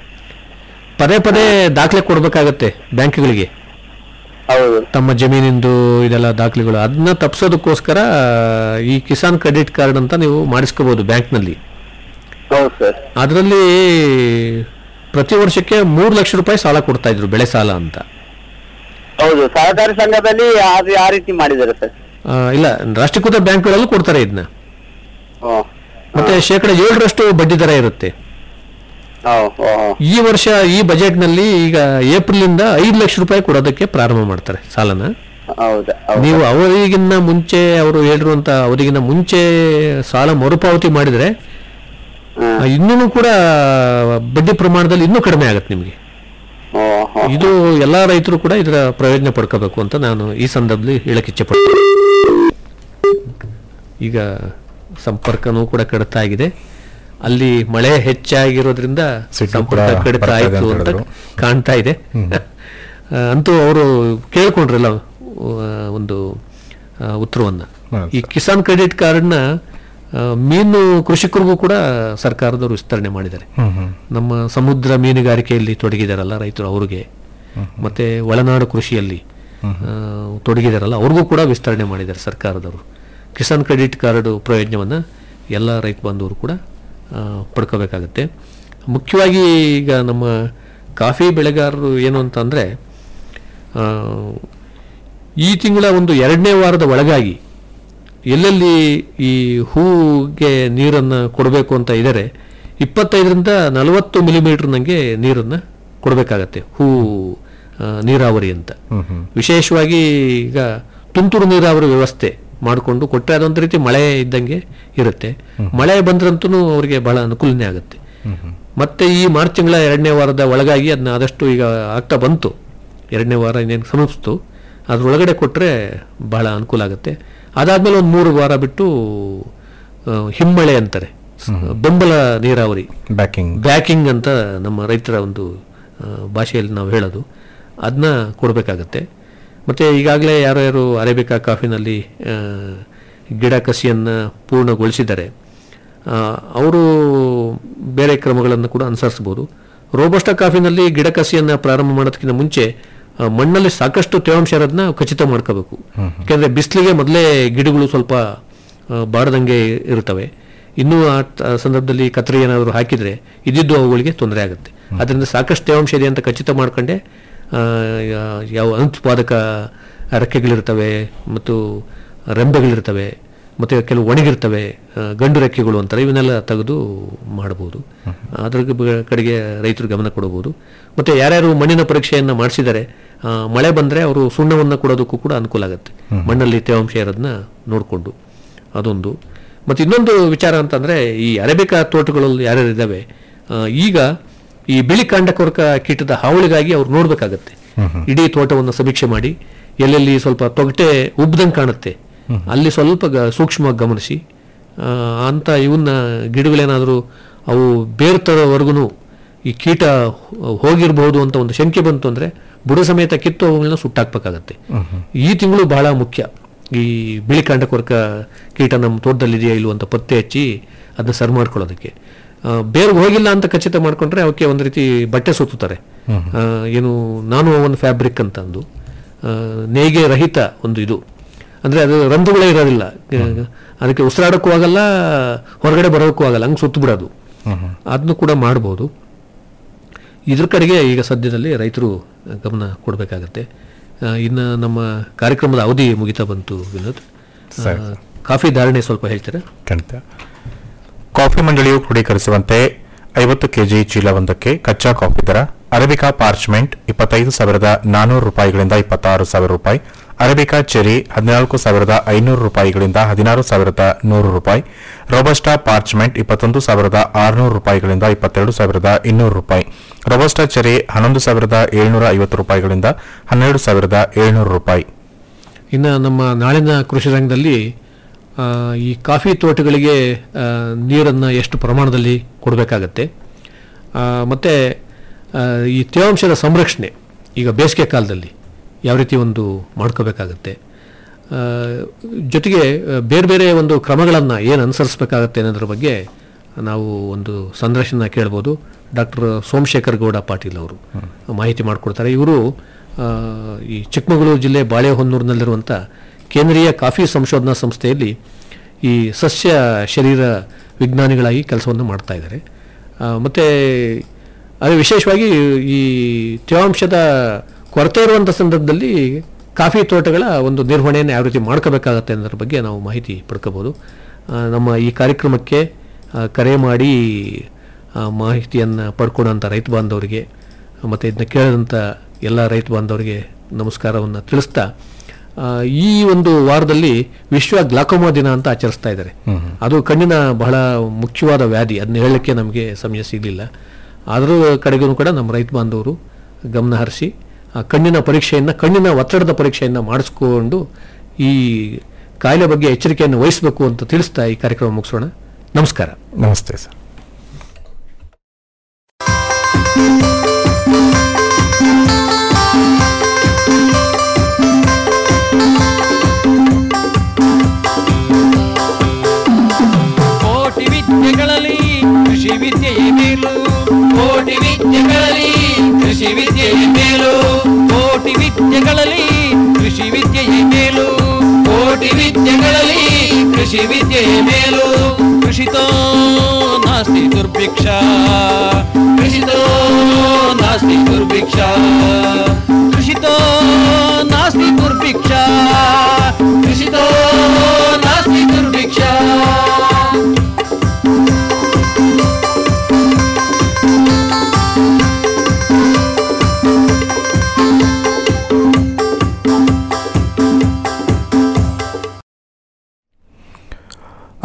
ಪದೇ ಪದೇ ದಾಖಲೆ ಕೊಡಬೇಕಾಗತ್ತೆ ಬ್ಯಾಂಕ್ಗಳಿಗೆ ಹೌದು ತಮ್ಮ ಜಮೀನಿಂದು ಇದೆಲ್ಲ ದಾಖಲೆಗಳು ಅದನ್ನ ತಪ್ಪಿಸೋದಕ್ಕೋಸ್ಕರ ಈ ಕಿಸಾನ್ ಕ್ರೆಡಿಟ್ ಕಾರ್ಡ್ ಅಂತ ನೀವು ಮಾಡಿಸ್ಕೋಬಹುದು ಬ್ಯಾಂಕ್ನಲ್ಲಿ ಹೌದು ಸರ್ ಅದರಲ್ಲಿ ಪ್ರತಿ ವರ್ಷಕ್ಕೆ ಮೂರು ಲಕ್ಷ ರೂಪಾಯಿ ಸಾಲ ಕೊಡ್ತಾ ಇದ್ರು ಬೆಳೆ ಸಾಲ ಅಂತ ಹೌದು ಸಹಕಾರಿ ಸಂಘದಲ್ಲಿ ಅದು ಯಾವ ರೀತಿ ಮಾಡಿದ್ದಾರೆ ಸರ್ ಆ, ಇಲ್ಲ ರಾಷ್ಟ್ರೀಕೃತ ಬ್ಯಾಂಕ್ಗಳಲ್ಲೂ ಕೊಡ್ತಾರೆ ಇದನ್ನ ಓ ಮತ್ತೆ ಶೇಕಡ ಏಳರಷ್ಟು ಬಡ್ಡಿ ದರ ಇರುತ್ತೆ ಓ ಓ ಓ. ಈ ವರ್ಷ ಈ ಬಜೆಟ್ನಲ್ಲಿ ಈಗ ಏಪ್ರಿಲ್ ಇಂದ ಐದು ಲಕ್ಷ ರೂಪಾಯಿ ಕೊಡೋದಕ್ಕೆ ಪ್ರಾರಂಭ ಮಾಡ್ತಾರೆ ಸಾಲನ ಹೌದಾ ಹೌದಾ ನೀವು ಅವರಿಗಿನ್ನ ಮುಂಚೆ ಅವರು ಹೇಳಿರುವಂತ ಅವರಿಗಿನ್ನ ಮುಂಚೆ ಸಾಲ ಮರುಪಾವತಿ ಮಾಡಿದ್ರೆ ಹ್ಮ್. ಇನ್ನೂ ಕೂಡ ಬಡ್ಡಿ ಪ್ರಮಾಣದಲ್ಲಿ ಇನ್ನೂ ಕಡಿಮೆ ಆಗುತ್ತೆ ನಿಮಗೆ ಓ ಓ. ಇದು ಎಲ್ಲಾ ರೈತರು ಕೂಡ ಇದರ ಪ್ರಯೋಜನ ಪಡ್ಕೋಬೇಕು ಅಂತ ನಾನು ಈ ಸಂದರ್ಭದಲ್ಲಿ ಹೇಳಕ್ ಇಚ್ಛೆ ಪಡ್ತೀನಿ ಈಗ ಸಂಪರ್ಕನೂ ಕೂಡ ಕಡಿತ ಆಗಿದೆ ಅಲ್ಲಿ ಮಳೆ ಹೆಚ್ಚಾಗಿರೋದ್ರಿಂದ ಸಿಡ್ಲು ಕೂಡ ಸಂಪರ್ಕ ಕಡಿತ ಬರ್ತಾ ಇದೆ ಆಯ್ತು ಅಂತ ಅಂತ ಹೇಳಿದ್ರು. ಕಾಣ್ತಾ ಇದೆ ಆ, ಅಂತೂ ಅವರು ಕೇಳ್ಕೊಂಡ್ರಲ್ಲ ಆ, ಒಂದು ಆ, ಉತ್ತರವನ್ನ ಹಾ, ಈ ಕಿಸಾನ್ ಕ್ರೆಡಿಟ್ ಕಾರ್ಡ್ನ ಆ, ಮೀನು ಕೃಷಿಕರಿಗೂ ಕೂಡ ಸರ್ಕಾರದವರು ವಿಸ್ತರಣೆ ಮಾಡಿದ್ದಾರೆ ಹ್ಮ್ ಹ್ಮ್ ನಮ್ಮ ಸಮುದ್ರ ಮೀನುಗಾರಿಕೆಯಲ್ಲಿ ತೊಡಗಿದಾರಲ್ಲ ರೈತರು ಅವ್ರಿಗೆ ಮತ್ತೆ ಒಳನಾಡು ಕೃಷಿಯಲ್ಲಿ ಆ, ತೊಡಗಿದಾರಲ್ಲ ಅವ್ರಿಗೂ ಕೂಡ ವಿಸ್ತರಣೆ ಮಾಡಿದ್ದಾರೆ ಸರ್ಕಾರದವರು ಕಿಸಾನ್ ಕ್ರೆಡಿಟ್ ಕಾರ್ಡ್ ಪ್ರಯೋಜನವನ್ನು ಎಲ್ಲ ರೈತ ಬಾಂಧವರು ಕೂಡ ಆ, ಪಡ್ಕೋಬೇಕಾಗತ್ತೆ ಮುಖ್ಯವಾಗಿ ಈಗ ನಮ್ಮ ಕಾಫಿ ಬೆಳೆಗಾರರು ಏನು ಅಂತಂದರೆ ಈ ತಿಂಗಳ ಒಂದು ಎರಡನೇ ವಾರದ ಒಳಗಾಗಿ ಎಲ್ಲೆಲ್ಲಿ ಈ ಹೂಗೆ ನೀರನ್ನು ಕೊಡಬೇಕು ಅಂತ ಇದ್ದಾರೆ ಇಪ್ಪತ್ತೈದರಿಂದ ನಲವತ್ತು ಮಿಲಿಮೀಟರ್ನಂಗೆ ನೀರನ್ನು ಕೊಡಬೇಕಾಗತ್ತೆ ಹೂ ಆ, ನೀರಾವರಿ ಅಂತ ವಿಶೇಷವಾಗಿ ಈಗ ತುಂತುರು ನೀರಾವರಿ ವ್ಯವಸ್ಥೆ ಮಾಡಿಕೊಂಡು ಕೊಟ್ಟರೆ ಅದೊಂದು ರೀತಿ ಮಳೆ ಇದ್ದಂಗೆ ಇರುತ್ತೆ ಮಳೆ ಬಂದ್ರಂತೂ ಅವರಿಗೆ ಬಹಳ ಅನುಕೂಲನೇ ಆಗುತ್ತೆ ಮತ್ತೆ ಈ ಮಾರ್ಚ್ ತಿಂಗಳ ಎರಡನೇ ವಾರದ ಒಳಗಾಗಿ ಅದನ್ನ ಆದಷ್ಟು ಈಗ ಆಗ್ತಾ ಬಂತು ಎರಡನೇ ವಾರ ಇನ್ನೇನು ಸಮೀಪಿಸ್ತು ಅದ್ರೊಳಗಡೆ ಕೊಟ್ಟರೆ ಬಹಳ ಅನುಕೂಲ ಆಗುತ್ತೆ ಅದಾದ್ಮೇಲೆ ಒಂದು ಮೂರು ವಾರ ಬಿಟ್ಟು ಆ, ಹಿಮ್ಮಳೆ ಅಂತಾರೆ ಬೆಂಬಲ ನೀರಾವರಿ ಬ್ಯಾಕಿಂಗ್ ಬ್ಯಾಕಿಂಗ್ ಅಂತ ನಮ್ಮ ರೈತರ ಒಂದು ಆ, ಭಾಷೆಯಲ್ಲಿ ನಾವು ಹೇಳೋದು ಅದನ್ನ ಕೊಡಬೇಕಾಗತ್ತೆ ಮತ್ತು ಈಗಾಗಲೇ ಯಾರು ಯಾರು ಅರೇಬಿಕಾ ಕಾಫಿನಲ್ಲಿ ಆ, ಗಿಡ ಕಸಿಯನ್ನು ಪೂರ್ಣಗೊಳಿಸಿದ್ದಾರೆ ಅವರು ಬೇರೆ ಕ್ರಮಗಳನ್ನು ಕೂಡ ಅನುಸರಿಸ್ಬೋದು ರೋಬಸ್ಟಾ ಕಾಫಿನಲ್ಲಿ ಗಿಡ ಕಸಿಯನ್ನು ಪ್ರಾರಂಭ ಮಾಡೋದಕ್ಕಿಂತ ಮುಂಚೆ ಆ, ಮಣ್ಣಲ್ಲಿ ಸಾಕಷ್ಟು ತೇವಾಂಶ ಇರೋದನ್ನ ಖಚಿತ ಮಾಡ್ಕೋಬೇಕು ಯಾಕೆಂದರೆ ಬಿಸಿಲಿಗೆ ಮೊದಲೇ ಗಿಡಗಳು ಸ್ವಲ್ಪ ಆ, ಬಾಡದಂಗೆ ಇರ್ತವೆ ಇನ್ನೂ ಆ ತ- ಸಂದರ್ಭದಲ್ಲಿ ಕತ್ತರಿ ಏನಾದರೂ ಹಾಕಿದರೆ ಇದ್ದಿದ್ದು ಅವುಗಳಿಗೆ ತೊಂದರೆ ಆಗುತ್ತೆ ಅದರಿಂದ ಸಾಕಷ್ಟು ತೇವಾಂಶ ಇದೆ ಅಂತ ಖಚಿತ ಮಾಡ್ಕೊಂಡೆ ಆ, ಯಾ- ಯಾವ ಅನುತ್ಪಾದಕ ರೆಕ್ಕೆಗಳಿರ್ತವೆ ಮತ್ತು ರೆಂಬೆಗಳಿರ್ತವೆ ಮತ್ತು ಕೆಲವು ಒಣಗಿರ್ತವೆ ಆ, ಗಂಡು ರೆಕ್ಕೆಗಳು ಅಂತಾರೆ ಇವನ್ನೆಲ್ಲ ತೆಗೆದು ಮಾಡ್ಬೋದು ಅದ್ರ ಬ- ಕಡೆಗೆ ರೈತರು ಗಮನ ಕೊಡಬಹುದು ಮತ್ತು ಯಾರ್ಯಾರು ಮಣ್ಣಿನ ಪರೀಕ್ಷೆಯನ್ನು ಮಾಡಿಸಿದರೆ ಆ, ಮಳೆ ಬಂದರೆ ಅವರು ಸುಣ್ಣವನ್ನು ಕೊಡೋದಕ್ಕೂ ಕೂಡ ಅನುಕೂಲ ಆಗುತ್ತೆ ಮಣ್ಣಲ್ಲಿ ತೇವಾಂಶ ಇರೋದನ್ನ ನೋಡಿಕೊಂಡು ಅದೊಂದು ಮತ್ತು ಇನ್ನೊಂದು ವಿಚಾರ ಅಂತಂದರೆ ಈ ಅರೇಬಿಕಾ ತೋಟಗಳಲ್ಲಿ ಯಾರ್ಯಾರು ಇದ್ದಾವೆ ಆ, ಈಗ ಈ ಬಿಳಿ ಕಾಂಡಕೊರಕ ಕೀಟದ ಹಾವಳಿಗಾಗಿ ಅವ್ರು ನೋಡಬೇಕಾಗತ್ತೆ ಇಡೀ ತೋಟವನ್ನು ಸಮೀಕ್ಷೆ ಮಾಡಿ ಎಲ್ಲೆಲ್ಲಿ ಸ್ವಲ್ಪ ತೊಗಟೆ ಉಬ್ದಂಗೆ ಕಾಣುತ್ತೆ ಅಲ್ಲಿ ಸ್ವಲ್ಪ ಗ- ಸೂಕ್ಷ್ಮವಾಗಿ ಗಮನಿಸಿ ಆ, ಅಂತ ಇವನ್ನ ಗಿಡಗಳೇನಾದರೂ ಅವು ಬೇರ್ತವರೆಗೂ ಈ ಕೀಟ ಹೋ- ಹೋಗಿರಬಹುದು ಅಂತ ಒಂದು ಶಂಕೆ ಬಂತು ಅಂದರೆ ಬುಡ ಸಮೇತ ಕಿತ್ತು ಅವುಗಳನ್ನ ಸುಟ್ಟಾಕ್ಬೇಕಾಗತ್ತೆ ಈ ತಿಂಗಳು ಬಹಳ ಮುಖ್ಯ ಈ ಬಿಳಿ ಕಾಂಡಕೊರಕ ಕೀಟ ನಮ್ಮ ತೋಟದಲ್ಲಿ ಇದೆಯಾ ಇಲ್ವೋ ಅಂತ ಪತ್ತೆ ಹಚ್ಚಿ ಅದನ್ನ ಸರಿ ಮಾಡ್ಕೊಳ್ಳೋದಕ್ಕೆ ಆ, ಬೇರ್ಗೆ ಹೋಗಿಲ್ಲ ಅಂತ ಖಚಿತ ಮಾಡ್ಕೊಂಡ್ರೆ ಅವಕ್ಕೆ ಒಂದು ರೀತಿ ಬಟ್ಟೆ ಸುತ್ತುತ್ತಾರೆ ಆ, ಏನು ನಾನು ಒಂದು ಫ್ಯಾಬ್ರಿಕ್ ಅಂತ ಅಂದು ಆ, ನೇಯ್ಗೆ ರಹಿತ ಒಂದು ಇದು ಅಂದರೆ ಅದು ರಂಧ್ರಗಳೇ ಇರೋದಿಲ್ಲ ಆ, ಅದಕ್ಕೆ ಉಸಿರಾಡೋಕ್ಕೂ ಆಗಲ್ಲ ಹೊರಗಡೆ ಬರೋಕ್ಕೂ ಆಗಲ್ಲ ಹಂಗೆ ಸುತ್ತು ಬಿಡೋದು ಅದನ್ನು ಕೂಡ ಮಾಡ್ಬೋದು ಇದ್ರ ಕಡೆಗೆ ಈಗ ಸದ್ಯದಲ್ಲಿ ರೈತರು ಗಮನ ಕೊಡಬೇಕಾಗತ್ತೆ ಇನ್ನು ನಮ್ಮ ಕಾರ್ಯಕ್ರಮದ ಅವಧಿ ಮುಗಿತಾ ಬಂತು ವಿನೋದ್ ಆ, ಕಾಫಿ ಧಾರಣೆ ಸ್ವಲ್ಪ ಹೇಳ್ತೀರಾ ಖಂಡಿತ ಕಾಫಿ ಮಂಡಳಿಯು ಕ್ರೋಢೀಕರಿಸುವಂತೆ ಐವತ್ತು ಕೆಜಿ ಚೀಲವೊಂದಕ್ಕೆ ಕಚ್ಚಾ ಕಾಫಿ ದರ ಅರೇಬಿಕಾ ಪಾರ್ಚ್ಮೆಂಟ್ ಇಪ್ಪತ್ತೈದು ಸಾವಿರದ ನಾನೂರು ರೂಪಾಯಿಗಳಿಂದ ಇಪ್ಪತ್ತಾರು ಸಾವಿರ ರೂಪಾಯಿ ಅರೇಬಿಕಾ ಚೆರಿ ಹದಿನಾಲ್ಕು ಸಾವಿರದ ಐನೂರು ರೂಪಾಯಿಗಳಿಂದ ಹದಿನಾರು ಸಾವಿರದ ನೂರು ರೂಪಾಯಿ ರೋಬಸ್ಟಾ ಪಾರ್ಚ್ಮೆಂಟ್ ಇಪ್ಪತ್ತೊಂದು ಸಾವಿರದ ಆರುನೂರು ರೂಪಾಯಿಗಳಿಂದ ಇಪ್ಪತ್ತೆರಡು ಸಾವಿರದ ಇನ್ನೂರು ರೂಪಾಯಿ ರೋಬಸ್ಟಾ ಚೆರಿ ಹನ್ನೊಂದು ಸಾವಿರದ ಏಳ್ನೂರ ಐವತ್ತು ರೂಪಾಯಿಗಳಿಂದ ಹನ್ನೆರಡು ಸಾವಿರದ ಏಳ್ನೂರು ರೂಪಾಯಿ ಇನ್ನು ನಮ್ಮ ನಾಳಿನ ಕೃಷಿ ರಂಗದಲ್ಲಿ ಆ, ಈ ಕಾಫಿ ತೋಟಗಳಿಗೆ ನೀರನ್ನು ಎಷ್ಟು ಪ್ರಮಾಣದಲ್ಲಿ ಕೊಡಬೇಕಾಗತ್ತೆ ಮತ್ತು ಈ ತೇವಾಂಶದ ಸಂರಕ್ಷಣೆ ಈಗ ಬೇಸಿಗೆ ಕಾಲದಲ್ಲಿ ಯಾವ ರೀತಿ ಒಂದು ಮಾಡ್ಕೋಬೇಕಾಗತ್ತೆ ಆ, ಜೊತೆಗೆ ಆ, ಬೇರೆ ಬೇರೆ ಒಂದು ಕ್ರಮಗಳನ್ನು ಏನು ಅನುಸರಿಸಬೇಕಾಗತ್ತೆ ಅನ್ನೋದ್ರ ಬಗ್ಗೆ ನಾವು ಒಂದು ಸಂದರ್ಶನ ಕೇಳ್ಬೋದು ಡಾಕ್ಟರ್ ಸೋಮಶೇಖರ್ ಗೌಡ ಪಾಟೀಲ್ ಅವರು ಮಾಹಿತಿ ಮಾಡಿಕೊಡ್ತಾರೆ ಇವರು ಆ, ಈ ಚಿಕ್ಕಮಗಳೂರು ಜಿಲ್ಲೆ ಬಾಳೆಹೊನ್ನೂರಿನಲ್ಲಿರುವಂಥ ಕೇಂದ್ರೀಯ ಕಾಫಿ ಸಂಶೋಧನಾ ಸಂಸ್ಥೆಯಲ್ಲಿ ಈ ಸಸ್ಯ ಶರೀರ ವಿಜ್ಞಾನಿಗಳಾಗಿ ಕೆಲಸವನ್ನು ಮಾಡ್ತಾ ಇದ್ದಾರೆ ಆ, ಮತ್ತೆ ಅದು ವಿಶೇಷವಾಗಿ ಈ ತೇವಾಂಶದ ಕೊರತೆ ಇರುವಂಥ ಸಂದರ್ಭದಲ್ಲಿ ಕಾಫಿ ತೋಟಗಳ ಒಂದು ನಿರ್ವಹಣೆಯನ್ನು ಯಾವ ರೀತಿ ಮಾಡ್ಕೋಬೇಕಾಗತ್ತೆ ಅನ್ನೋದ್ರ ಬಗ್ಗೆ ನಾವು ಮಾಹಿತಿ ಪಡ್ಕೋಬೋದು ಆ, ನಮ್ಮ ಈ ಕಾರ್ಯಕ್ರಮಕ್ಕೆ ಆ, ಕರೆ ಮಾಡಿ ಮಾಹಿತಿಯನ್ನು ಪಡ್ಕೊಳ್ಳೋಂಥ ರೈತ ಬಾಂಧವರಿಗೆ ಮತ್ತು ಇದನ್ನ ಕೇಳಿದಂಥ ಎಲ್ಲ ರೈತ ಬಾಂಧವರಿಗೆ ನಮಸ್ಕಾರವನ್ನು ತಿಳಿಸ್ತಾ ಆ, ಈ ಒಂದು ವಾರದಲ್ಲಿ ವಿಶ್ವ ಗ್ಲಾಕೋಮಾ ದಿನ ಅಂತ ಆಚರಿಸ್ತಾ ಇದ್ದಾರೆ ಅದು ಕಣ್ಣಿನ ಬಹಳ ಮುಖ್ಯವಾದ ವ್ಯಾಧಿ ಅದನ್ನ ಹೇಳಲಿಕ್ಕೆ ನಮಗೆ ಸಮಯ ಸಿಗಲಿಲ್ಲ ಅದರ ಕಡೆಗೂ ಕೂಡ ನಮ್ಮ ರೈತ ಬಾಂಧವರು ಗಮನ ಹರಿಸಿ ಆ ಕಣ್ಣಿನ ಪರೀಕ್ಷೆಯನ್ನು ಕಣ್ಣಿನ ಒತ್ತಡದ ಪರೀಕ್ಷೆಯನ್ನು ಮಾಡಿಸ್ಕೊಂಡು ಈ ಕಾಯಿಲೆ ಬಗ್ಗೆ ಎಚ್ಚರಿಕೆಯನ್ನು ವಹಿಸಬೇಕು ಅಂತ ತಿಳಿಸ್ತಾ ಈ ಕಾರ್ಯಕ್ರಮ ಮುಗಿಸೋಣ ನಮಸ್ಕಾರ ನಮಸ್ತೆ ಸರ್ ಕೋಟಿ ವಿದ್ಯೆಗಳಲ್ಲಿ ಕೃಷಿ ವಿದ್ಯೆಯೇ ಮೇಲು ಕೋಟಿ ವಿದ್ಯೆಗಳಲ್ಲಿ ಕೃಷಿ ವಿದ್ಯೆಯೇ ಮೇಲು ಕೋಟಿ ವಿದ್ಯೆಗಳಲ್ಲಿ ಕೃಷಿ ವಿದ್ಯೆಯೇ ಮೇಲು ಕೋಟಿ ವಿದ್ಯೆಗಳಲ್ಲಿ ಕೃಷಿ ವಿದ್ಯೆಯೇ ಮೇಲು ಕೃಷಿತೋ ನಾಸ್ತಿ ದುರ್ಭಿಕ್ಷ ಕೃಷಿತೋ ನಾಸ್ತಿ ದುರ್ಭಿಕ್ಷ ಕೃಷಿತೋ ನಾಸ್ತಿ ದುರ್ಭಿಕ್ಷ ಕೃಷಿತೋ ನಾಸ್ತಿ ದುರ್ಭಿಕ್ಷ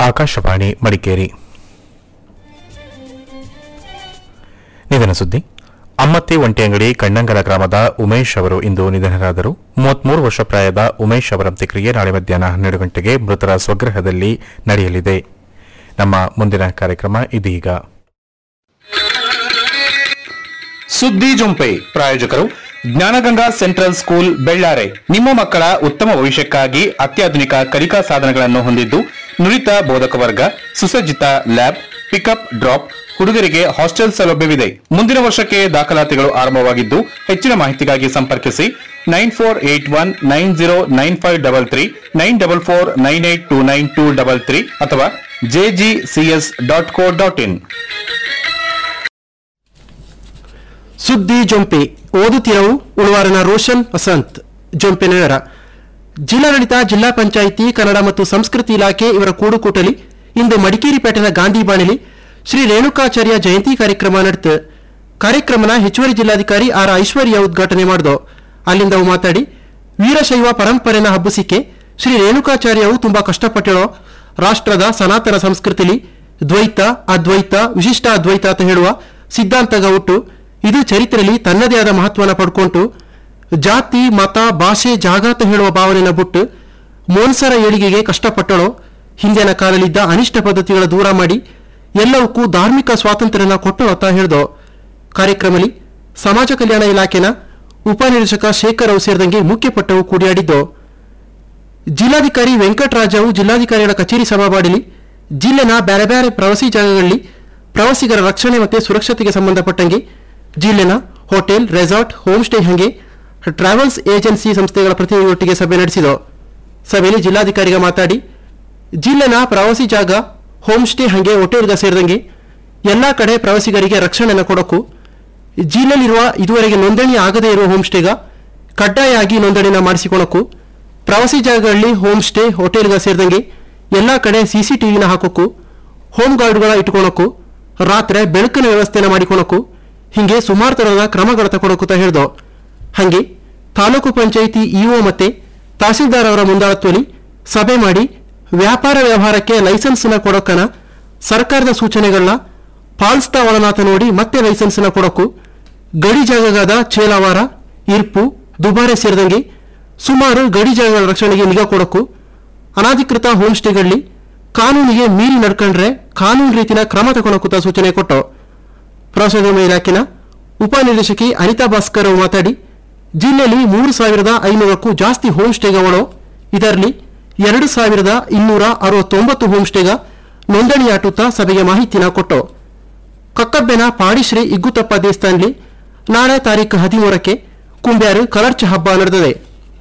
ಆಕಾಶವಾಣಿ ಮಡಿಕೇರಿ ನಿಧನ ಸುದ್ದಿ ಅಮ್ಮತ್ತಿ ಒಂಟೆಯಂಗಡಿ ಕಣ್ಣಂಗಲ ಗ್ರಾಮದ ಉಮೇಶ್ ಅವರು ಇಂದು ನಿಧನರಾದರು ಮೂವತ್ಮೂರು ವರ್ಷ ಪ್ರಾಯದ ಉಮೇಶ್ ಅವರ ಅಂತ್ಯಕ್ರಿಯೆ ನಾಳೆ ಮಧ್ಯಾಹ್ನ ಹನ್ನೆರಡು ಗಂಟೆಗೆ ಮೃತರ ಸ್ವಗೃಹದಲ್ಲಿ ನಡೆಯಲಿದೆ ನಮ್ಮ ಮುಂದಿನ ಕಾರ್ಯಕ್ರಮ ಇದೀಗ ಸುದ್ದಿ ಜೊಂಪೆ ಪ್ರಾಯೋಜಕರು ಜ್ಞಾನಗಂಗಾ ಸೆಂಟ್ರಲ್ ಸ್ಕೂಲ್ ಬೆಳ್ಳಾರೆ ನಿಮ್ಮ ಮಕ್ಕಳ ಉತ್ತಮ ಭವಿಷ್ಯಕ್ಕಾಗಿ ಅತ್ಯಾಧುನಿಕ ಕಲಿಕಾ ಸಾಧನಗಳನ್ನು ಹೊಂದಿದ್ದು ನುರಿತ ಬೋಧಕ ವರ್ಗ ಸುಸಜ್ಜಿತ ಲ್ಯಾಬ್ ಪಿಕಪ್ ಡ್ರಾಪ್ ಹುಡುಗರಿಗೆ ಹಾಸ್ಟೆಲ್ ಸೌಲಭ್ಯವಿದೆ ಮುಂದಿನ ವರ್ಷಕ್ಕೆ ದಾಖಲಾತಿಗಳು ಆರಂಭವಾಗಿದ್ದು ಹೆಚ್ಚಿನ ಮಾಹಿತಿಗಾಗಿ ಸಂಪರ್ಕಿಸಿ nine four eight one nine zero nine five double three nine double four nine eight two nine two double three ಅಥವಾ JGCS dot co dot in ಸುದ್ದಿ ಜೊಂಪೆ ಓದುತ್ತಿರವು ಉಳುವಾರನ ರೋಷನ್ ವಸಂತ್ ಜೊಂಪೆ ನಗರ ಜಿಲ್ಲಾಡಳಿತ ಜಿಲ್ಲಾ ಪಂಚಾಯಿತಿ ಕನ್ನಡ ಮತ್ತು ಸಂಸ್ಕೃತಿ ಇಲಾಖೆ ಇವರ ಕೂಡುಕೂಟಲಿ ಇಂದು ಮಡಿಕೇರಿ ಪೇಟೆನ ಗಾಂಧಿ ಬಾಣಿಲಿ ಶ್ರೀ ರೇಣುಕಾಚಾರ್ಯ ಜಯಂತಿ ಕಾರ್ಯಕ್ರಮ ನಡೆತು ಕಾರ್ಯಕ್ರಮನ ಹೆಚ್ಚುವರಿ ಜಿಲ್ಲಾಧಿಕಾರಿ ಆರ್ ಐಶ್ವರ್ಯ ಉದ್ಘಾಟನೆ ಮಾಡಿದೋ ಅಲ್ಲಿಂದ ಅವು ಮಾತಾಡಿ ವೀರಶೈವ ಪರಂಪರೆನ ಹಬ್ಬಸಿಕೆ ಶ್ರೀ ರೇಣುಕಾಚಾರ್ಯವು ತುಂಬಾ ಕಷ್ಟಪಟ್ಟಿರೋ ರಾಷ್ಟ್ರದ ಸನಾತನ ಸಂಸ್ಕೃತಿಲಿ ದ್ವೈತ ಅದ್ವೈತ ವಿಶಿಷ್ಟ ಅದ್ವೈತ ಅಂತ ಹೇಳುವ ಸಿದ್ಧಾಂತಗ ಹುಟ್ಟು ಇದು ಚರಿತ್ರೆಯಲ್ಲಿ ತನ್ನದೇ ಆದ ಮಹತ್ವನ ಪಡ್ಕೊಂಡು ಜಾತಿ ಮತ ಭಾಷೆ ಜಾಗಾತ ಹೇಳುವ ಭಾವನೆನ ಬಿಟ್ಟು ಮೋನ್ಸರ ಏಳಿಗೆಗೆ ಕಷ್ಟಪಟ್ಟಳೋ ಹಿಂದಿನ ಕಾಲದಲ್ಲಿದ್ದ ಅನಿಷ್ಟ ಪದ್ಧತಿಗಳ ದೂರ ಮಾಡಿ ಎಲ್ಲವಕ್ಕೂ ಧಾರ್ಮಿಕ ಸ್ವಾತಂತ್ರ್ಯನ ಕೊಟ್ಟಳು ಅಂತ ಹೇಳ್ದೋ ಕಾರ್ಯಕ್ರಮದಲ್ಲಿ ಸಮಾಜ ಕಲ್ಯಾಣ ಇಲಾಖೆನ ಉಪನಿರೀಕ್ಷಕ ಶೇಖರ್ ಅವು ಸೇರಿದಂಗೆ ಮುಖ್ಯಪಟ್ಟವು ಕೂಡಿಯಾಡಿದ್ದು ಜಿಲ್ಲಾಧಿಕಾರಿ ವೆಂಕಟರಾಜವು ಜಿಲ್ಲಾಧಿಕಾರಿಗಳ ಕಚೇರಿ ಸಭಾವಾಡಲಿ ಜಿಲ್ಲೆನ ಬೇರೆ ಬೇರೆ ಪ್ರವಾಸಿ ಜಾಗಗಳಲ್ಲಿ ಪ್ರವಾಸಿಗರ ರಕ್ಷಣೆ ಮತ್ತು ಸುರಕ್ಷತೆಗೆ ಸಂಬಂಧಪಟ್ಟಂಗೆ ಜಿಲ್ಲೆನ ಹೋಟೆಲ್ ರೆಸಾರ್ಟ್ ಹೋಮ್ ಸ್ಟೇ ಹಂಗೆ ಟ್ರಾವೆಲ್ಸ್ ಏಜೆನ್ಸಿ ಸಂಸ್ಥೆಗಳ ಪ್ರತಿನಿಧಿಯೊಟ್ಟಿಗೆ ಸಭೆ ನಡೆಸಿದೋ ಸಭೆಯಲ್ಲಿ ಜಿಲ್ಲಾಧಿಕಾರಿಗ ಮಾತಾಡಿ ಜಿಲ್ಲೆನ ಪ್ರವಾಸಿ ಜಾಗ ಹೋಮ್ ಸ್ಟೇ ಹಂಗೆ ಹೋಟೆಲ್ಗ ಸೇರಿದಂಗೆ ಎಲ್ಲ ಕಡೆ ಪ್ರವಾಸಿಗರಿಗೆ ರಕ್ಷಣೆನ ಕೊಡೋಕು ಜಿಲ್ಲೆಯಲ್ಲಿರುವ ಇದುವರೆಗೆ ನೋಂದಣಿ ಆಗದೇ ಇರುವ ಹೋಮ್ ಸ್ಟೇಗ ಕಡ್ಡಾಯವಾಗಿ ನೋಂದಣಿನ ಮಾಡಿಸಿಕೊಳಕು ಪ್ರವಾಸಿ ಜಾಗಗಳಲ್ಲಿ ಹೋಮ್ ಸ್ಟೇ ಹೋಟೆಲ್ಗ ಸೇರಿದಂಗೆ ಎಲ್ಲ ಕಡೆ ಸಿಸಿಟಿವಿನ ಹಾಕೋಕು ಹೋಮ್ ಗಾರ್ಡ್ಗಳ ಇಟ್ಕೊಳಕು ರಾತ್ರಿ ಬೆಳಕಿನ ವ್ಯವಸ್ಥೆನ ಮಾಡಿಕೊಳಕು ಹಿಂಗೆ ಸುಮಾರು ತರಹದ ಕ್ರಮಗಳ ತಗೊಳಕುತ್ತ ಹೇಳ್ದೋ ಹಂಗೆ ತಾಲೂಕು ಪಂಚಾಯಿತಿ ಇಒ ಮತ್ತೆ ತಹಸೀಲ್ದಾರ್ ಅವರ ಮುಂದಾಳತ್ವದಲ್ಲಿ ಸಭೆ ಮಾಡಿ ವ್ಯಾಪಾರ ವ್ಯವಹಾರಕ್ಕೆ ಲೈಸೆನ್ಸ್ನ ಕೊಡೋಕನ ಸರ್ಕಾರದ ಸೂಚನೆಗಳನ್ನ ಪಾಲಿಸ್ತಾ ಒಳನಾತ ನೋಡಿ ಮತ್ತೆ ಲೈಸೆನ್ಸ್ನ ಕೊಡೋಕು ಗಡಿ ಜಾಗಗಾದ ಚೇಲಾವಾರ ಇರ್ಪು ದುಬಾರೆ ಸೇರಿದಂಗೆ ಸುಮಾರು ಗಡಿ ಜಾಗಗಳ ರಕ್ಷಣೆಗೆ ನಿಗಾ ಕೊಡೋಕು ಅನಾಧಿಕೃತ ಹೋಮ್ ಸ್ಟೇಗಳಲ್ಲಿ ಕಾನೂನಿಗೆ ಮೀರಿ ನಡ್ಕೊಂಡ್ರೆ ಕಾನೂನು ರೀತಿನ ಕ್ರಮ ತಗೊಳಕುತ್ತ ಸೂಚನೆ ಕೊಟ್ಟು ಪ್ರವಾಸೋದ್ಯಮ ಇಲಾಖೆನ ಉಪನಿರ್ದೇಶಕಿ ಅನಿತಾ ಭಾಸ್ಕರ್ ಅವರು ಮಾತಾಡಿ ಜಿಲ್ಲೆಯಲ್ಲಿ ಮೂರು ಸಾವಿರದ ಐನೂರಕ್ಕೂ ಜಾಸ್ತಿ ಹೋಮ್ ಸ್ಟೇಗಳೋ ಇದರಲ್ಲಿ ಎರಡು ಸಾವಿರದ ಇನ್ನೂರ ಅರವತ್ತೊಂಬತ್ತು ಹೋಮ್ ಸ್ಟೇಗ ನೋಂದಣಿಯಾಟುತ್ತಾ ಸಭೆಗೆ ಮಾಹಿತಿನ ಕೊಟ್ಟು ಕಕ್ಕಬ್ಬೆನ ಪಾಡಿಶ್ರೀ ಇಗ್ಗುತಪ್ಪ ದೇವಸ್ಥಾನದಲ್ಲಿ ನಾಳೆ ತಾರೀಕು ಹದಿಮೂರಕ್ಕೆ ಕುಂಬ್ಯಾರು ಕಲರ್ಚ ಹಬ್ಬ ನಡೆದಿದೆ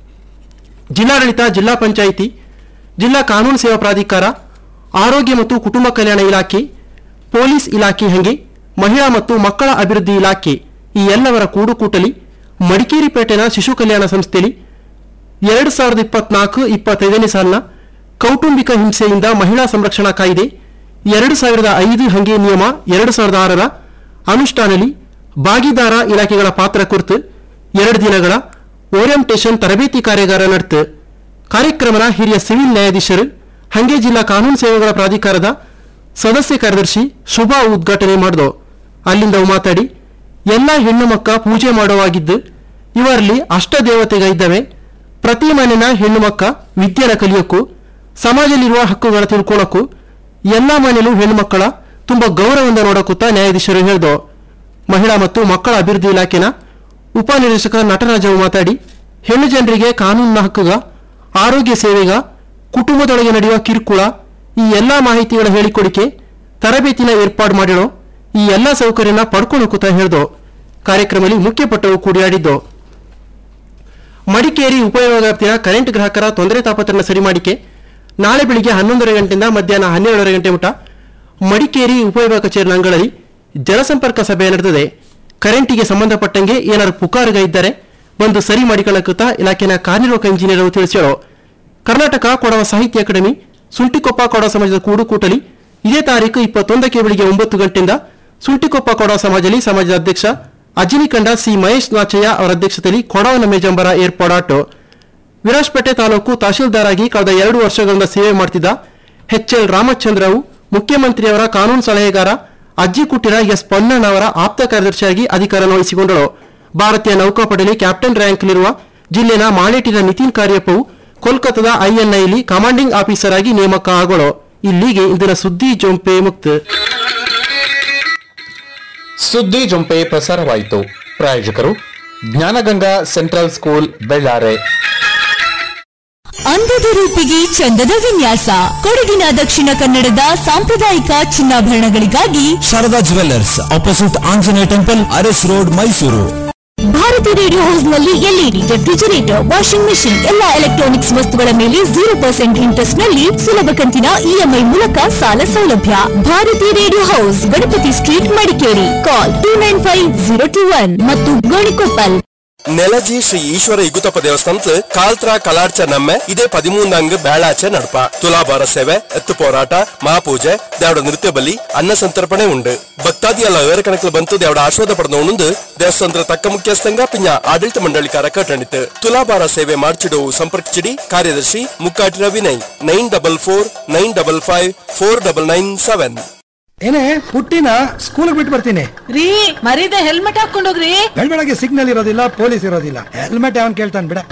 ಜಿಲ್ಲಾಡಳಿತ ಜಿಲ್ಲಾ ಪಂಚಾಯಿತಿ ಜಿಲ್ಲಾ ಕಾನೂನು ಸೇವಾ ಪ್ರಾಧಿಕಾರ ಆರೋಗ್ಯ ಮತ್ತು ಕುಟುಂಬ ಕಲ್ಯಾಣ ಇಲಾಖೆ ಪೊಲೀಸ್ ಇಲಾಖೆ ಹಂಗೆ ಮಹಿಳಾ ಮತ್ತು ಮಕ್ಕಳ ಅಭಿವೃದ್ಧಿ ಇಲಾಖೆ ಈ ಎಲ್ಲವರ ಕೂಡುಕೂಟಲಿ ಮಡಿಕೇರಿ ಪೇಟೆನ ಶಿಶು ಕಲ್ಯಾಣ ಸಂಸ್ಥೆಯಲ್ಲಿ ಎರಡು ಸಾವಿರದ ಇಪ್ಪತ್ನಾಲ್ಕು ಇಪ್ಪತ್ತೈದನೇ ಸಾಲಿನ ಕೌಟುಂಬಿಕ ಹಿಂಸೆಯಿಂದ ಮಹಿಳಾ ಸಂರಕ್ಷಣಾ ಕಾಯ್ದೆ ಎರಡು ಸಾವಿರದ ಐದು ಹಂಗೆ ನಿಯಮ ಎರಡು ಸಾವಿರದ ಆರರ ಅನುಷ್ಠಾನದಲ್ಲಿ ಭಾಗಿದಾರ ಇಲಾಖೆಗಳ ಪಾತ್ರ ಕುರಿತು ಎರಡು ದಿನಗಳ ಓರಿಯಂಟೇಷನ್ ತರಬೇತಿ ಕಾರ್ಯಾಗಾರ ನಡೆತು ಕಾರ್ಯಕ್ರಮದ ಹಿರಿಯ ಸಿವಿಲ್ ನ್ಯಾಯಾಧೀಶರು ಹಂಗೆ ಜಿಲ್ಲಾ ಕಾನೂನು ಸೇವೆಗಳ ಪ್ರಾಧಿಕಾರದ ಸದಸ್ಯ ಕಾರ್ಯದರ್ಶಿ ಶುಭಾ ಉದ್ಘಾಟನೆ ಮಾಡಿದವು ಅಲ್ಲಿಂದ ಅವು ಮಾತಾಡಿ ಎಲ್ಲ ಹೆಣ್ಣು ಮಕ್ಕ ಪೂಜೆ ಮಾಡುವಾಗಿದ್ದು ಇವರಲ್ಲಿ ಅಷ್ಟ ದೇವತೆಗ ಇದ್ದವೆ ಪ್ರತಿ ಮನೆನ ಹೆಣ್ಣು ಮಕ್ಕ ವಿದ್ಯೆನ ಕಲಿಯೋಕ್ಕೂ ಸಮಾಜದಲ್ಲಿರುವ ಹಕ್ಕುಗಳ ತಿಳ್ಕೊಳ್ಳೋಕ್ಕೂ ಎಲ್ಲ ಮನೆಯಲ್ಲೂ ಹೆಣ್ಣು ಮಕ್ಕಳ ತುಂಬ ಗೌರವದಿಂದ ನೋಡಕುತ್ತಾ ನ್ಯಾಯಾಧೀಶರು ಹೇಳ್ದೋ ಮಹಿಳಾ ಮತ್ತು ಮಕ್ಕಳ ಅಭಿವೃದ್ಧಿ ಇಲಾಖೆನ ಉಪನಿರ್ದೇಶಕ ನಟರಾಜವು ಮಾತಾಡಿ ಹೆಣ್ಣು ಜನರಿಗೆ ಕಾನೂನಿನ ಹಕ್ಕುಗ ಆರೋಗ್ಯ ಸೇವೆಗ ಕುಟುಂಬದೊಳಗೆ ನಡೆಯುವ ಕಿರುಕುಳ ಈ ಎಲ್ಲ ಮಾಹಿತಿಗಳ ಹೇಳಿಕೊಡಿಕೆ ತರಬೇತಿನ ಏರ್ಪಾಡು ಮಾಡಿರೋ ಈ ಎಲ್ಲ ಸೌಕರ್ಯನ ಪಡ್ಕೊಳ್ಳೋಕುತ್ತ ಹೇಳ್ದೋ ಕಾರ್ಯಕ್ರಮದಲ್ಲಿ ಮುಖ್ಯಪಟ್ಟವು ಕೂಡಿಯಾಡಿದ್ದು ಮಡಿಕೇರಿ ಉಪಯೋಗ ವ್ಯಾಪ್ತಿಯ ಕರೆಂಟ್ ಗ್ರಾಹಕರ ತೊಂದರೆ ತಾಪತ್ರನ ಸರಿ ಮಾಡಿಕೆ ನಾಳೆ ಬೆಳಿಗ್ಗೆ ಹನ್ನೊಂದರ ಗಂಟೆಯಿಂದ ಮಧ್ಯಾಹ್ನ ಹನ್ನೆರಡರ ಗಂಟೆ ಮುಟ ಮಡಿಕೇರಿ ಉಪಯೋಗ ಕಚೇರಿ ಅಂಗಳಲ್ಲಿ ಜನಸಂಪರ್ಕ ಸಭೆ ನಡೆದಿದೆ ಕರೆಂಟಿಗೆ ಸಂಬಂಧಪಟ್ಟಂಗೆ ಏನಾದ್ರು ಪುಕಾರುಗ ಇದ್ದರೆ ಬಂದು ಸರಿ ಮಾಡಿಕೊಳ್ಳಕುತ್ತಾ ಇಲಾಖೆಯ ಕಾರ್ಯನಿರ್ವಾಹಕ ಇಂಜಿನಿಯರ್ ಅವರು ತಿಳಿಸ್ಯಾರೋ ಕರ್ನಾಟಕ ಕೊಡವ ಸಾಹಿತ್ಯ ಅಕಾಡೆಮಿ ಸುಂಟಿಕೊಪ್ಪ ಕೊಡವ ಸಮಾಜದ ಕೂಡುಕೂಟಲಿ ಇದೇ ತಾರೀಕು ಇಪ್ಪತ್ತೊಂದಕ್ಕೆ ಬೆಳಿಗ್ಗೆ ಒಂಬತ್ತು ಗಂಟೆಯಿಂದ ಸುಂಟಿಕೊಪ್ಪ ಕೊಡವ ಸಮಾಜದಲ್ಲಿ ಸಮಾಜದ ಅಧ್ಯಕ್ಷ ಅಜಿನಿಕಂಡ ಸಿ ಮಹೇಶ್ ನಾಚಯ್ಯ ಅವರ ಅಧ್ಯಕ್ಷತೆಯಲ್ಲಿ ಕೊಡವನ ಮೇಜಂಬರ ಏರ್ಪಾಡಾಟು ವಿರಾಜಪೇಟೆ ತಾಲೂಕು ತಹಶೀಲ್ದಾರ್ ಆಗಿ ಕಳೆದ ಎರಡು ವರ್ಷಗಳಿಂದ ಸೇವೆ ಮಾಡ್ತಿದ್ದ ಎಚ್ ಎಲ್ ರಾಮಚಂದ್ರವು ಮುಖ್ಯಮಂತ್ರಿಯವರ ಕಾನೂನು ಸಲಹೆಗಾರ ಅಜ್ಜಿ ಕುಟ್ಟಿರ ಎಸ್ ಪೊನ್ನಣ್ಣ ಅವರ ಆಪ್ತ ಕಾರ್ಯದರ್ಶಿಯಾಗಿ ಅಧಿಕಾರ ವಹಿಸಿಕೊಂಡಳು ಭಾರತೀಯ ನೌಕಾಪಡೆಯಲ್ಲಿ ಕ್ಯಾಪ್ಟನ್ ರ್ಯಾಂಕ್ನಲ್ಲಿರುವ ಜಿಲ್ಲೆನ ಮಾಳೇಟಿನ ನಿತಿನ್ ಕಾರ್ಯಪ್ಪವು ಕೋಲ್ಕತ್ತಾದ ಐಎನ್ಐಲಿ ಕಮಾಂಡಿಂಗ್ ಆಫೀಸರ್ ಆಗಿ ನೇಮಕ ಆಗೋಳು ಇಲ್ಲಿಗೆ ಇಂದಿನ ಸುದ್ದಿ ಜೊಂಪೆ ಮುಕ್ತ ಸುದ್ದಿ ಜೊಂಪೆ ಪ್ರಸಾರವಾಯಿತು ಪ್ರಾಯೋಜಕರು ಜ್ಞಾನಗಂಗಾ ಸೆಂಟ್ರಲ್ ಸ್ಕೂಲ್ ಬೆಳ್ಳಾರೆ ಅಂದದ ರೂಪಿಗೆ ಚಂದದ ವಿನ್ಯಾಸ ಕೊಡಗಿನ ದಕ್ಷಿಣ ಕನ್ನಡದ ಸಾಂಪ್ರದಾಯಿಕ ಚಿನ್ನಾಭರಣಗಳಿಗಾಗಿ Sharada jewellers opposite Anjaneya temple Aras road Mysuru Bharati radio house ನಲ್ಲಿ ಎಲ್ಇಡಿ ರೆಫ್ರಿಜರೇಟರ್ ವಾಷಿಂಗ್ ಮೆಷಿನ್ ಎಲ್ಲಾ ಎಲೆಕ್ಟ್ರಾನಿಕ್ಸ್ ವಸ್ತುಗಳ ಮೇಲೆ ಜೀರೋ ಪರ್ಸೆಂಟ್ ಇಂಟ್ರೆಸ್ಟ್ ನಲ್ಲಿ ಸುಲಭ ಕಂತಿನ ಇಎಂಐ ಮೂಲಕ ಸಾಲ ಸೌಲಭ್ಯ Bharati radio house Ganapati street Madikeri call two nine five zero two one ಮತ್ತು ಗೋಣಿಕೊಪ್ಪಲ್ ನೆಲಜಿ ಶ್ರೀ ಈಶ್ವರ ಇಗುತಪ್ಪ ದೇವಸ್ಥಾನದ ಕಾಲ್ತ್ರ ಕಲಾರ್ಚ ನಮ್ಮೆ ಇದೇ ಪದಿಮೂಂದಂಗ್ ಬೇಳಾಚೆ ನಡಪ ತುಲಾಭಾರ ಸೇವೆ ಎತ್ತು போராಟ ಮಹಾಪೂಜೆ ದೇವಡ ನೃತ್ಯ ಬಲಿ ಅನ್ನ ಸಂತರ್ಪಣೆ ಉಂಡು ಭಕ್ತಾದಿ ಎಲ್ಲ ಏರಕಣಕ್ಕಲು ಬಂತು ದೇವಡ ಆಶ್ವಾದ ಪಡೆದವನುಂದು ದೇವಸ್ಥಾನದ ತಕ್ಕ ಮುಖ್ಯಸ್ಥಂಗ ಪಿಂಜ ಆಡಳಿತ ಮಂಡಳಿಕಾರ ಕಟ್ಟಣಿತು ತುಲಾಭಾರ ಸೇವೆ ಮಾಡ್ಚಿಡು ಸಂಪರ್ಕಿಸಿಡಿ ಕಾರ್ಯದರ್ಶಿ Mukkatira Vinay nine double four nine double five four double nine seven ಏನೇ ಪುಟ್ಟಿನ ಸ್ಕೂಲ್ ಬಿಟ್ಟು ಬರ್ತೀನಿ ರೀ ಮರೀದೆ ಹೆಲ್ಮೆಟ್ ಹಾಕೊಂಡೋಗ್ರಿ ಬೆಳಗ್ಗೆ ಸಿಗ್ನಲ್ ಇರೋದಿಲ್ಲ ಪೊಲೀಸ್ ಇರೋದಿಲ್ಲ ಹೆಲ್ಮೆಟ್ ಅವನ್ ಕೇಳ್ತಾನೆ ಬಿಡ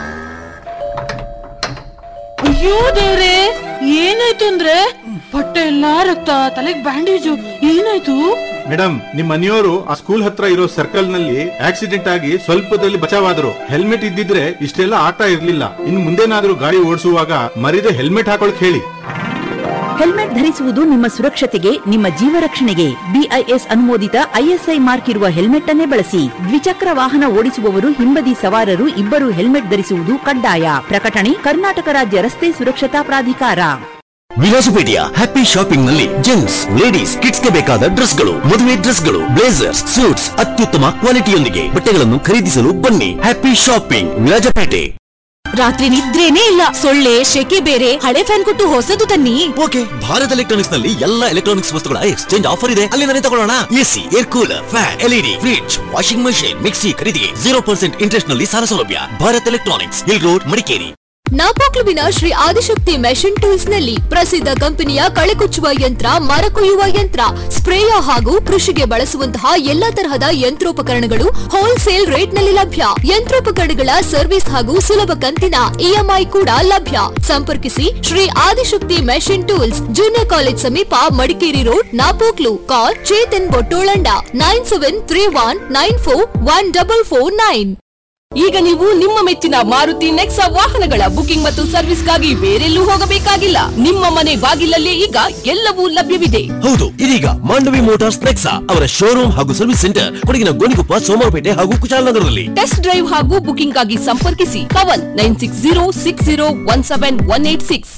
ಅಯ್ಯೋ ದೇವ್ರೆ ಏನಾಯ್ತು ಅಂದ್ರೆ ಬಟ್ಟೆ ಎಲ್ಲಾ ರಕ್ತ ತಲೆಗ್ ಬ್ಯಾಂಡೇಜು ಏನಾಯ್ತು ಮೇಡಮ್ ನಿಮ್ ಮನೆಯವರು ಆ ಸ್ಕೂಲ್ ಹತ್ರ ಇರೋ ಸರ್ಕಲ್ ನಲ್ಲಿ ಆಕ್ಸಿಡೆಂಟ್ ಆಗಿ ಸ್ವಲ್ಪದಲ್ಲಿ ಬಚಾವಾದ್ರು ಹೆಲ್ಮೆಟ್ ಇದ್ದಿದ್ರೆ ಇಷ್ಟೆಲ್ಲ ಆಟ ಇರ್ಲಿಲ್ಲ ಇನ್ ಮುಂದೇನಾದ್ರೂ ಗಾಡಿ ಓಡಿಸುವಾಗ ಮರಿದೆ ಹೆಲ್ಮೆಟ್ ಹಾಕೊಳಕ್ ಹೇಳಿ ಹೆಲ್ಮೆಟ್ ಧರಿಸುವುದು ನಿಮ್ಮ ಸುರಕ್ಷತೆಗೆ ನಿಮ್ಮ ಜೀವ ರಕ್ಷಣೆಗೆ ಬಿಐಎಸ್ ಅನುಮೋದಿತ ಐಎಸ್ಐ ಮಾರ್ಕ್ ಇರುವ ಹೆಲ್ಮೆಟ್ ಅನ್ನೇ ಬಳಸಿ ದ್ವಿಚಕ್ರ ವಾಹನ ಓಡಿಸುವವರು ಹಿಂಬದಿ ಸವಾರರು ಇಬ್ಬರು ಹೆಲ್ಮೆಟ್ ಧರಿಸುವುದು ಕಡ್ಡಾಯ ಪ್ರಕಟಣೆ ಕರ್ನಾಟಕ ರಾಜ್ಯ ರಸ್ತೆ ಸುರಕ್ಷತಾ ಪ್ರಾಧಿಕಾರ ವಿಲಾಸಪೇಟೆಯ ಹ್ಯಾಪಿ ಶಾಪಿಂಗ್ ನಲ್ಲಿ ಜೆಂಟ್ಸ್ ಲೇಡೀಸ್ ಕಿಡ್ಸ್ ಗೆ ಬೇಕಾದ ಡ್ರೆಸ್ಗಳು ಮದುವೆ ಡ್ರೆಸ್ಗಳು ಬ್ಲೇಸರ್ಸ್ ಸೂಟ್ಸ್ ಅತ್ಯುತ್ತಮ ಕ್ವಾಲಿಟಿಯೊಂದಿಗೆ ಬಟ್ಟೆಗಳನ್ನು ಖರೀದಿಸಲು ಬನ್ನಿ ಹ್ಯಾಪಿ ಶಾಪಿಂಗ್ ವಿರಾಜಪೇಟೆ ರಾತ್ರಿ ನಿದ್ರೇನೇ ಇಲ್ಲ ಸೊಳ್ಳೆ ಶೆಕೆ ಬೇರೆ ಹಳೆ ಫ್ಯಾನ್ ಕೊಟ್ಟು ಹೊಸದು ತನ್ನಿ ಓಕೆ ಭಾರತ್ ಎಲೆಕ್ಟ್ರಾನಿಕ್ಸ್ ನಲ್ಲಿ ಎಲ್ಲಾ ಎಲೆಕ್ಟ್ರಾನಿಕ್ಸ್ ವಸ್ತುಗಳ ಎಕ್ಸ್ಚೇಂಜ್ ಆಫರ್ ಇದೆ ಅಲ್ಲಿಂದಲೇ ತಗೊಳ್ಳೋಣ AC air cooler fan LED fridge washing machine mixie ಖರೀದಿಗೆ ಜೀರೋ ಪರ್ಸೆಂಟ್ ಇಂಟ್ರೆಸ್ಟ್ ನಲ್ಲಿ ಸಾಲ ಸೌಲಭ್ಯ Bharat electronics hill road Madikeri ನಾಪೋಕ್ಲುವಿನ ಶ್ರೀ ಆದಿಶಕ್ತಿ ಮೆಷಿನ್ ಟೂಲ್ಸ್ ನಲ್ಲಿ ಪ್ರಸಿದ್ಧ ಕಂಪನಿಯ ಕಳೆಕುಚ್ಚುವ ಯಂತ್ರ ಮರ ಕೊಯ್ಯುವ ಯಂತ್ರ ಸ್ಪ್ರೇಯ ಹಾಗೂ ಕೃಷಿಗೆ ಬಳಸುವಂತಹ ಎಲ್ಲಾ ತರಹದ ಯಂತ್ರೋಪಕರಣಗಳು ಹೋಲ್ಸೇಲ್ ರೇಟ್ ನಲ್ಲಿ ಲಭ್ಯ ಯಂತ್ರೋಪಕರಣಗಳ ಸರ್ವಿಸ್ ಹಾಗೂ ಸುಲಭ ಕಂತಿನ ಇಎಂಐ ಕೂಡ ಲಭ್ಯ ಸಂಪರ್ಕಿಸಿ Shri Adishakti machine tools junior college ಸಮೀಪ Madikeri road Napoklu call Chetan Bottolanda nine seven three one nine four one double four nine ಈಗ ನೀವು ನಿಮ್ಮ ಮೆಚ್ಚಿನ ಮಾರುತಿ ನೆಕ್ಸಾ ವಾಹನಗಳ ಬುಕಿಂಗ್ ಮತ್ತು ಸರ್ವಿಸ್ಗಾಗಿ ಬೇರೆಲ್ಲೂ ಹೋಗಬೇಕಾಗಿಲ್ಲ ನಿಮ್ಮ ಮನೆ ಬಾಗಿಲಲ್ಲೇ ಈಗ ಎಲ್ಲವೂ ಲಭ್ಯವಿದೆ ಹೌದು ಇದೀಗ ಮಾಂಡವಿ ಮೋಟಾರ್ಸ್ ನೆಕ್ಸಾ ಅವರ ಶೋರೂಮ್ ಹಾಗೂ ಸರ್ವಿಸ್ ಸೆಂಟರ್ ಕೊಡಗಿನ ಗೋಣಿಕೊಪ್ಪ ಸೋಮವಾರಪೇಟೆ ಹಾಗೂ ಕುಶಾಲನಗರದಲ್ಲಿ ಟೆಸ್ಟ್ ಡ್ರೈವ್ ಹಾಗೂ ಬುಕಿಂಗ್ ಆಗಿ ಸಂಪರ್ಕಿಸಿ Pavan nine six zero six zero one seven one eight six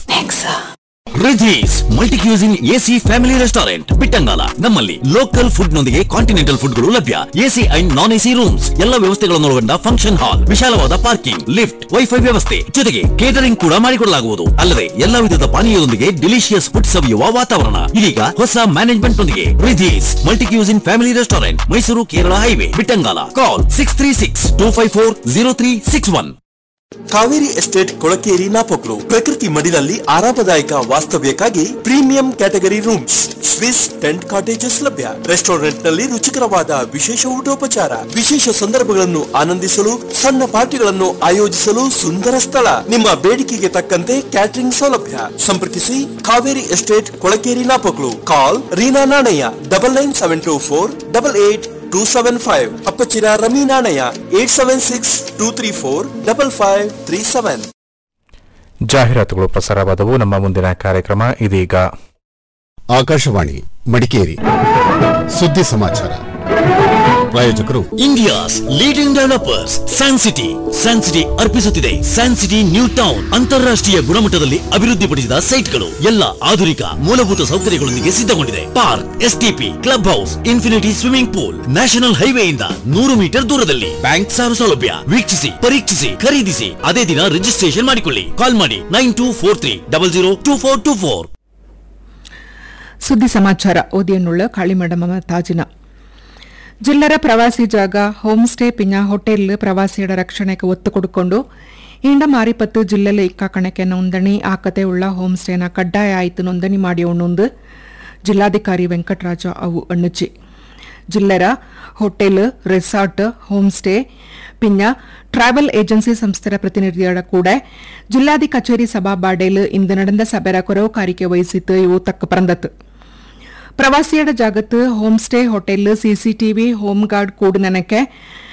Ridhi's multi cuisine AC family restaurant Bittangala ನಮ್ಮಲ್ಲಿ ಲೋಕಲ್ ಫುಡ್ ನೊಂದಿಗೆ ಕಾಂಟಿನೆಂಟಲ್ ಫುಡ್ಗಳು ಲಭ್ಯ AC and non AC rooms ಎಲ್ಲ ವ್ಯವಸ್ಥೆಗಳನ್ನು ಒಳಗೊಂಡ ಫಂಕ್ಷನ್ ಹಾಲ್ ವಿಶಾಲವಾದ ಪಾರ್ಕಿಂಗ್ ಲಿಫ್ಟ್ ವೈಫೈ ವ್ಯವಸ್ಥೆ ಜೊತೆಗೆ ಕೇಟರಿಂಗ್ ಕೂಡ ಮಾಡಿಕೊಡಲಾಗುವುದು ಅಲ್ಲದೆ ಎಲ್ಲ ವಿಧದ ಪಾನೀಯದೊಂದಿಗೆ ಡಿಲಿಷಿಯಸ್ ಫುಡ್ ಸವಿಯುವ ವಾತಾವರಣ ಇದೀಗ ಹೊಸ ಮ್ಯಾನೇಜ್ಮೆಂಟ್ ನೊಂದಿಗೆ Ridhi's multi cuisine family restaurant Mysuru Kerala highway Bittangala call six three six two five four zero three six one Kaveri estate Kolakeri Napoklu ಪ್ರಕೃತಿ ಮಡಿಲಲ್ಲಿ ಆರಾಮದಾಯಕ ವಾಸ್ತವ್ಯಕ್ಕಾಗಿ premium category rooms Swiss tent cottages ಲಭ್ಯ ರೆಸ್ಟೋರೆಂಟ್ ನಲ್ಲಿ ರುಚಿಕರವಾದ ವಿಶೇಷ ಊಟೋಪಚಾರ ವಿಶೇಷ ಸಂದರ್ಭಗಳನ್ನು ಆನಂದಿಸಲು ಸಣ್ಣ ಪಾರ್ಟಿಗಳನ್ನು ಆಯೋಜಿಸಲು ಸುಂದರ ಸ್ಥಳ ನಿಮ್ಮ ಬೇಡಿಕೆಗೆ ತಕ್ಕಂತೆ ಕ್ಯಾಟರಿಂಗ್ ಸೌಲಭ್ಯ ಸಂಪರ್ಕಿಸಿ Kaveri estate Kolakeri Napoklu call Reena Nanaiah double nine seven two four double eight two seven five Appachira Rami Nanaiah eight seven six two three four double five three seven ಜಾಹೀರಾತುಗಳು ಪ್ರಸಾರವಾದವು ನಮ್ಮ ಮುಂದಿನ ಕಾರ್ಯಕ್ರಮ ಇದೀಗ ಆಕಾಶವಾಣಿ ಮಡಿಕೇರಿ ಸುದ್ದಿ ಸಮಾಚಾರ ಪ್ರಾಯೋಜಕರು India's leading developers san city san city ಅರ್ಪಿಸುತ್ತಿದೆ ಸ್ಯಾನ್ ಸಿಟಿ ನ್ಯೂ ಟೌನ್ ಅಂತಾರಾಷ್ಟ್ರೀಯ ಗುಣಮಟ್ಟದಲ್ಲಿ ಅಭಿವೃದ್ಧಿಪಡಿಸಿದ ಸೈಟ್ಗಳು ಎಲ್ಲ ಆಧುನಿಕ ಮೂಲಭೂತ ಸೌಕರ್ಯಗಳೊಂದಿಗೆ ಸಿದ್ಧಗೊಂಡಿದೆ park STP club house infinity swimming pool national ಹೈವೇಯಿಂದ ನೂರು ಮೀಟರ್ ದೂರದಲ್ಲಿ ಬ್ಯಾಂಕ್ ಸಾಲ ಸೌಲಭ್ಯ ವೀಕ್ಷಿಸಿ ಪರೀಕ್ಷಿಸಿ ಖರೀದಿಸಿ ಅದೇ ದಿನ ರಿಜಿಸ್ಟ್ರೇಷನ್ ಮಾಡಿಕೊಳ್ಳಿ ಕಾಲ್ ಮಾಡಿ nine two four three double zero two four two four ಸುದ್ದಿ ಸಮಾಚಾರ ಓದಿಯನ್ನುಳ್ಳ ಕಾಳಿಮಡಮ ತಾಜಿನ ಜಿಲ್ಲರ ಪ್ರವಾಸಿ ಜಾಗ ಹೋಮ್ ಸ್ಟೇ ಪಿಂಜ ಹೋಟೆಲ್ ಪ್ರವಾಸಿಯರ ರಕ್ಷಣೆಗೆ ಒತ್ತು ಕೊಡುಕೊಂಡು ಇಂಡ ಮಾರಿಪತ್ತು ಜಿಲ್ಲೆಲೆ ಇಕ್ಕ ಕಣಕ್ಕೆ ನೋಂದಣಿ ಆಕತೆ ಉಳ್ಳ ಹೋಮ್ ಸ್ಟೇನ ಕಡ್ಡಾಯ ಆಯ್ತು ನೋಂದಣಿ ಮಾಡಿ ಉಣ್ಣುಂದು ಜಿಲ್ಲಾಧಿಕಾರಿ ವೆಂಕಟರಾಜ ಅವು ಅಣ್ಣುಚಿ ಜಿಲ್ಲೆರ ಹೋಟೆಲ್ ರೆಸಾರ್ಟ್ ಹೋಮ್ ಸ್ಟೇ ಪಿನ್ನ ಟ್ರಾವೆಲ್ ಏಜೆನ್ಸಿ ಸಂಸ್ಥೆಯ ಪ್ರತಿನಿಧಿಗಳ ಕೂಡ ಜಿಲ್ಲಾಧಿ ಕಚೇರಿ ಸಭಾ ಬಾಡೇಲು ಇಂದು ನಡೆದ ಸಭೆರ ಕೊರವುಕಾರಿಕೆ ವಹಿಸಿತ್ತು ಇವು ತಕ್ಕ ಪರಂದತ್ತು ಪ್ರವಾಸಿಯಡ ಜಾಗತ್ತು home stay hotel CCTV home guard ಕೂಡು ನನಕ್ಕೆ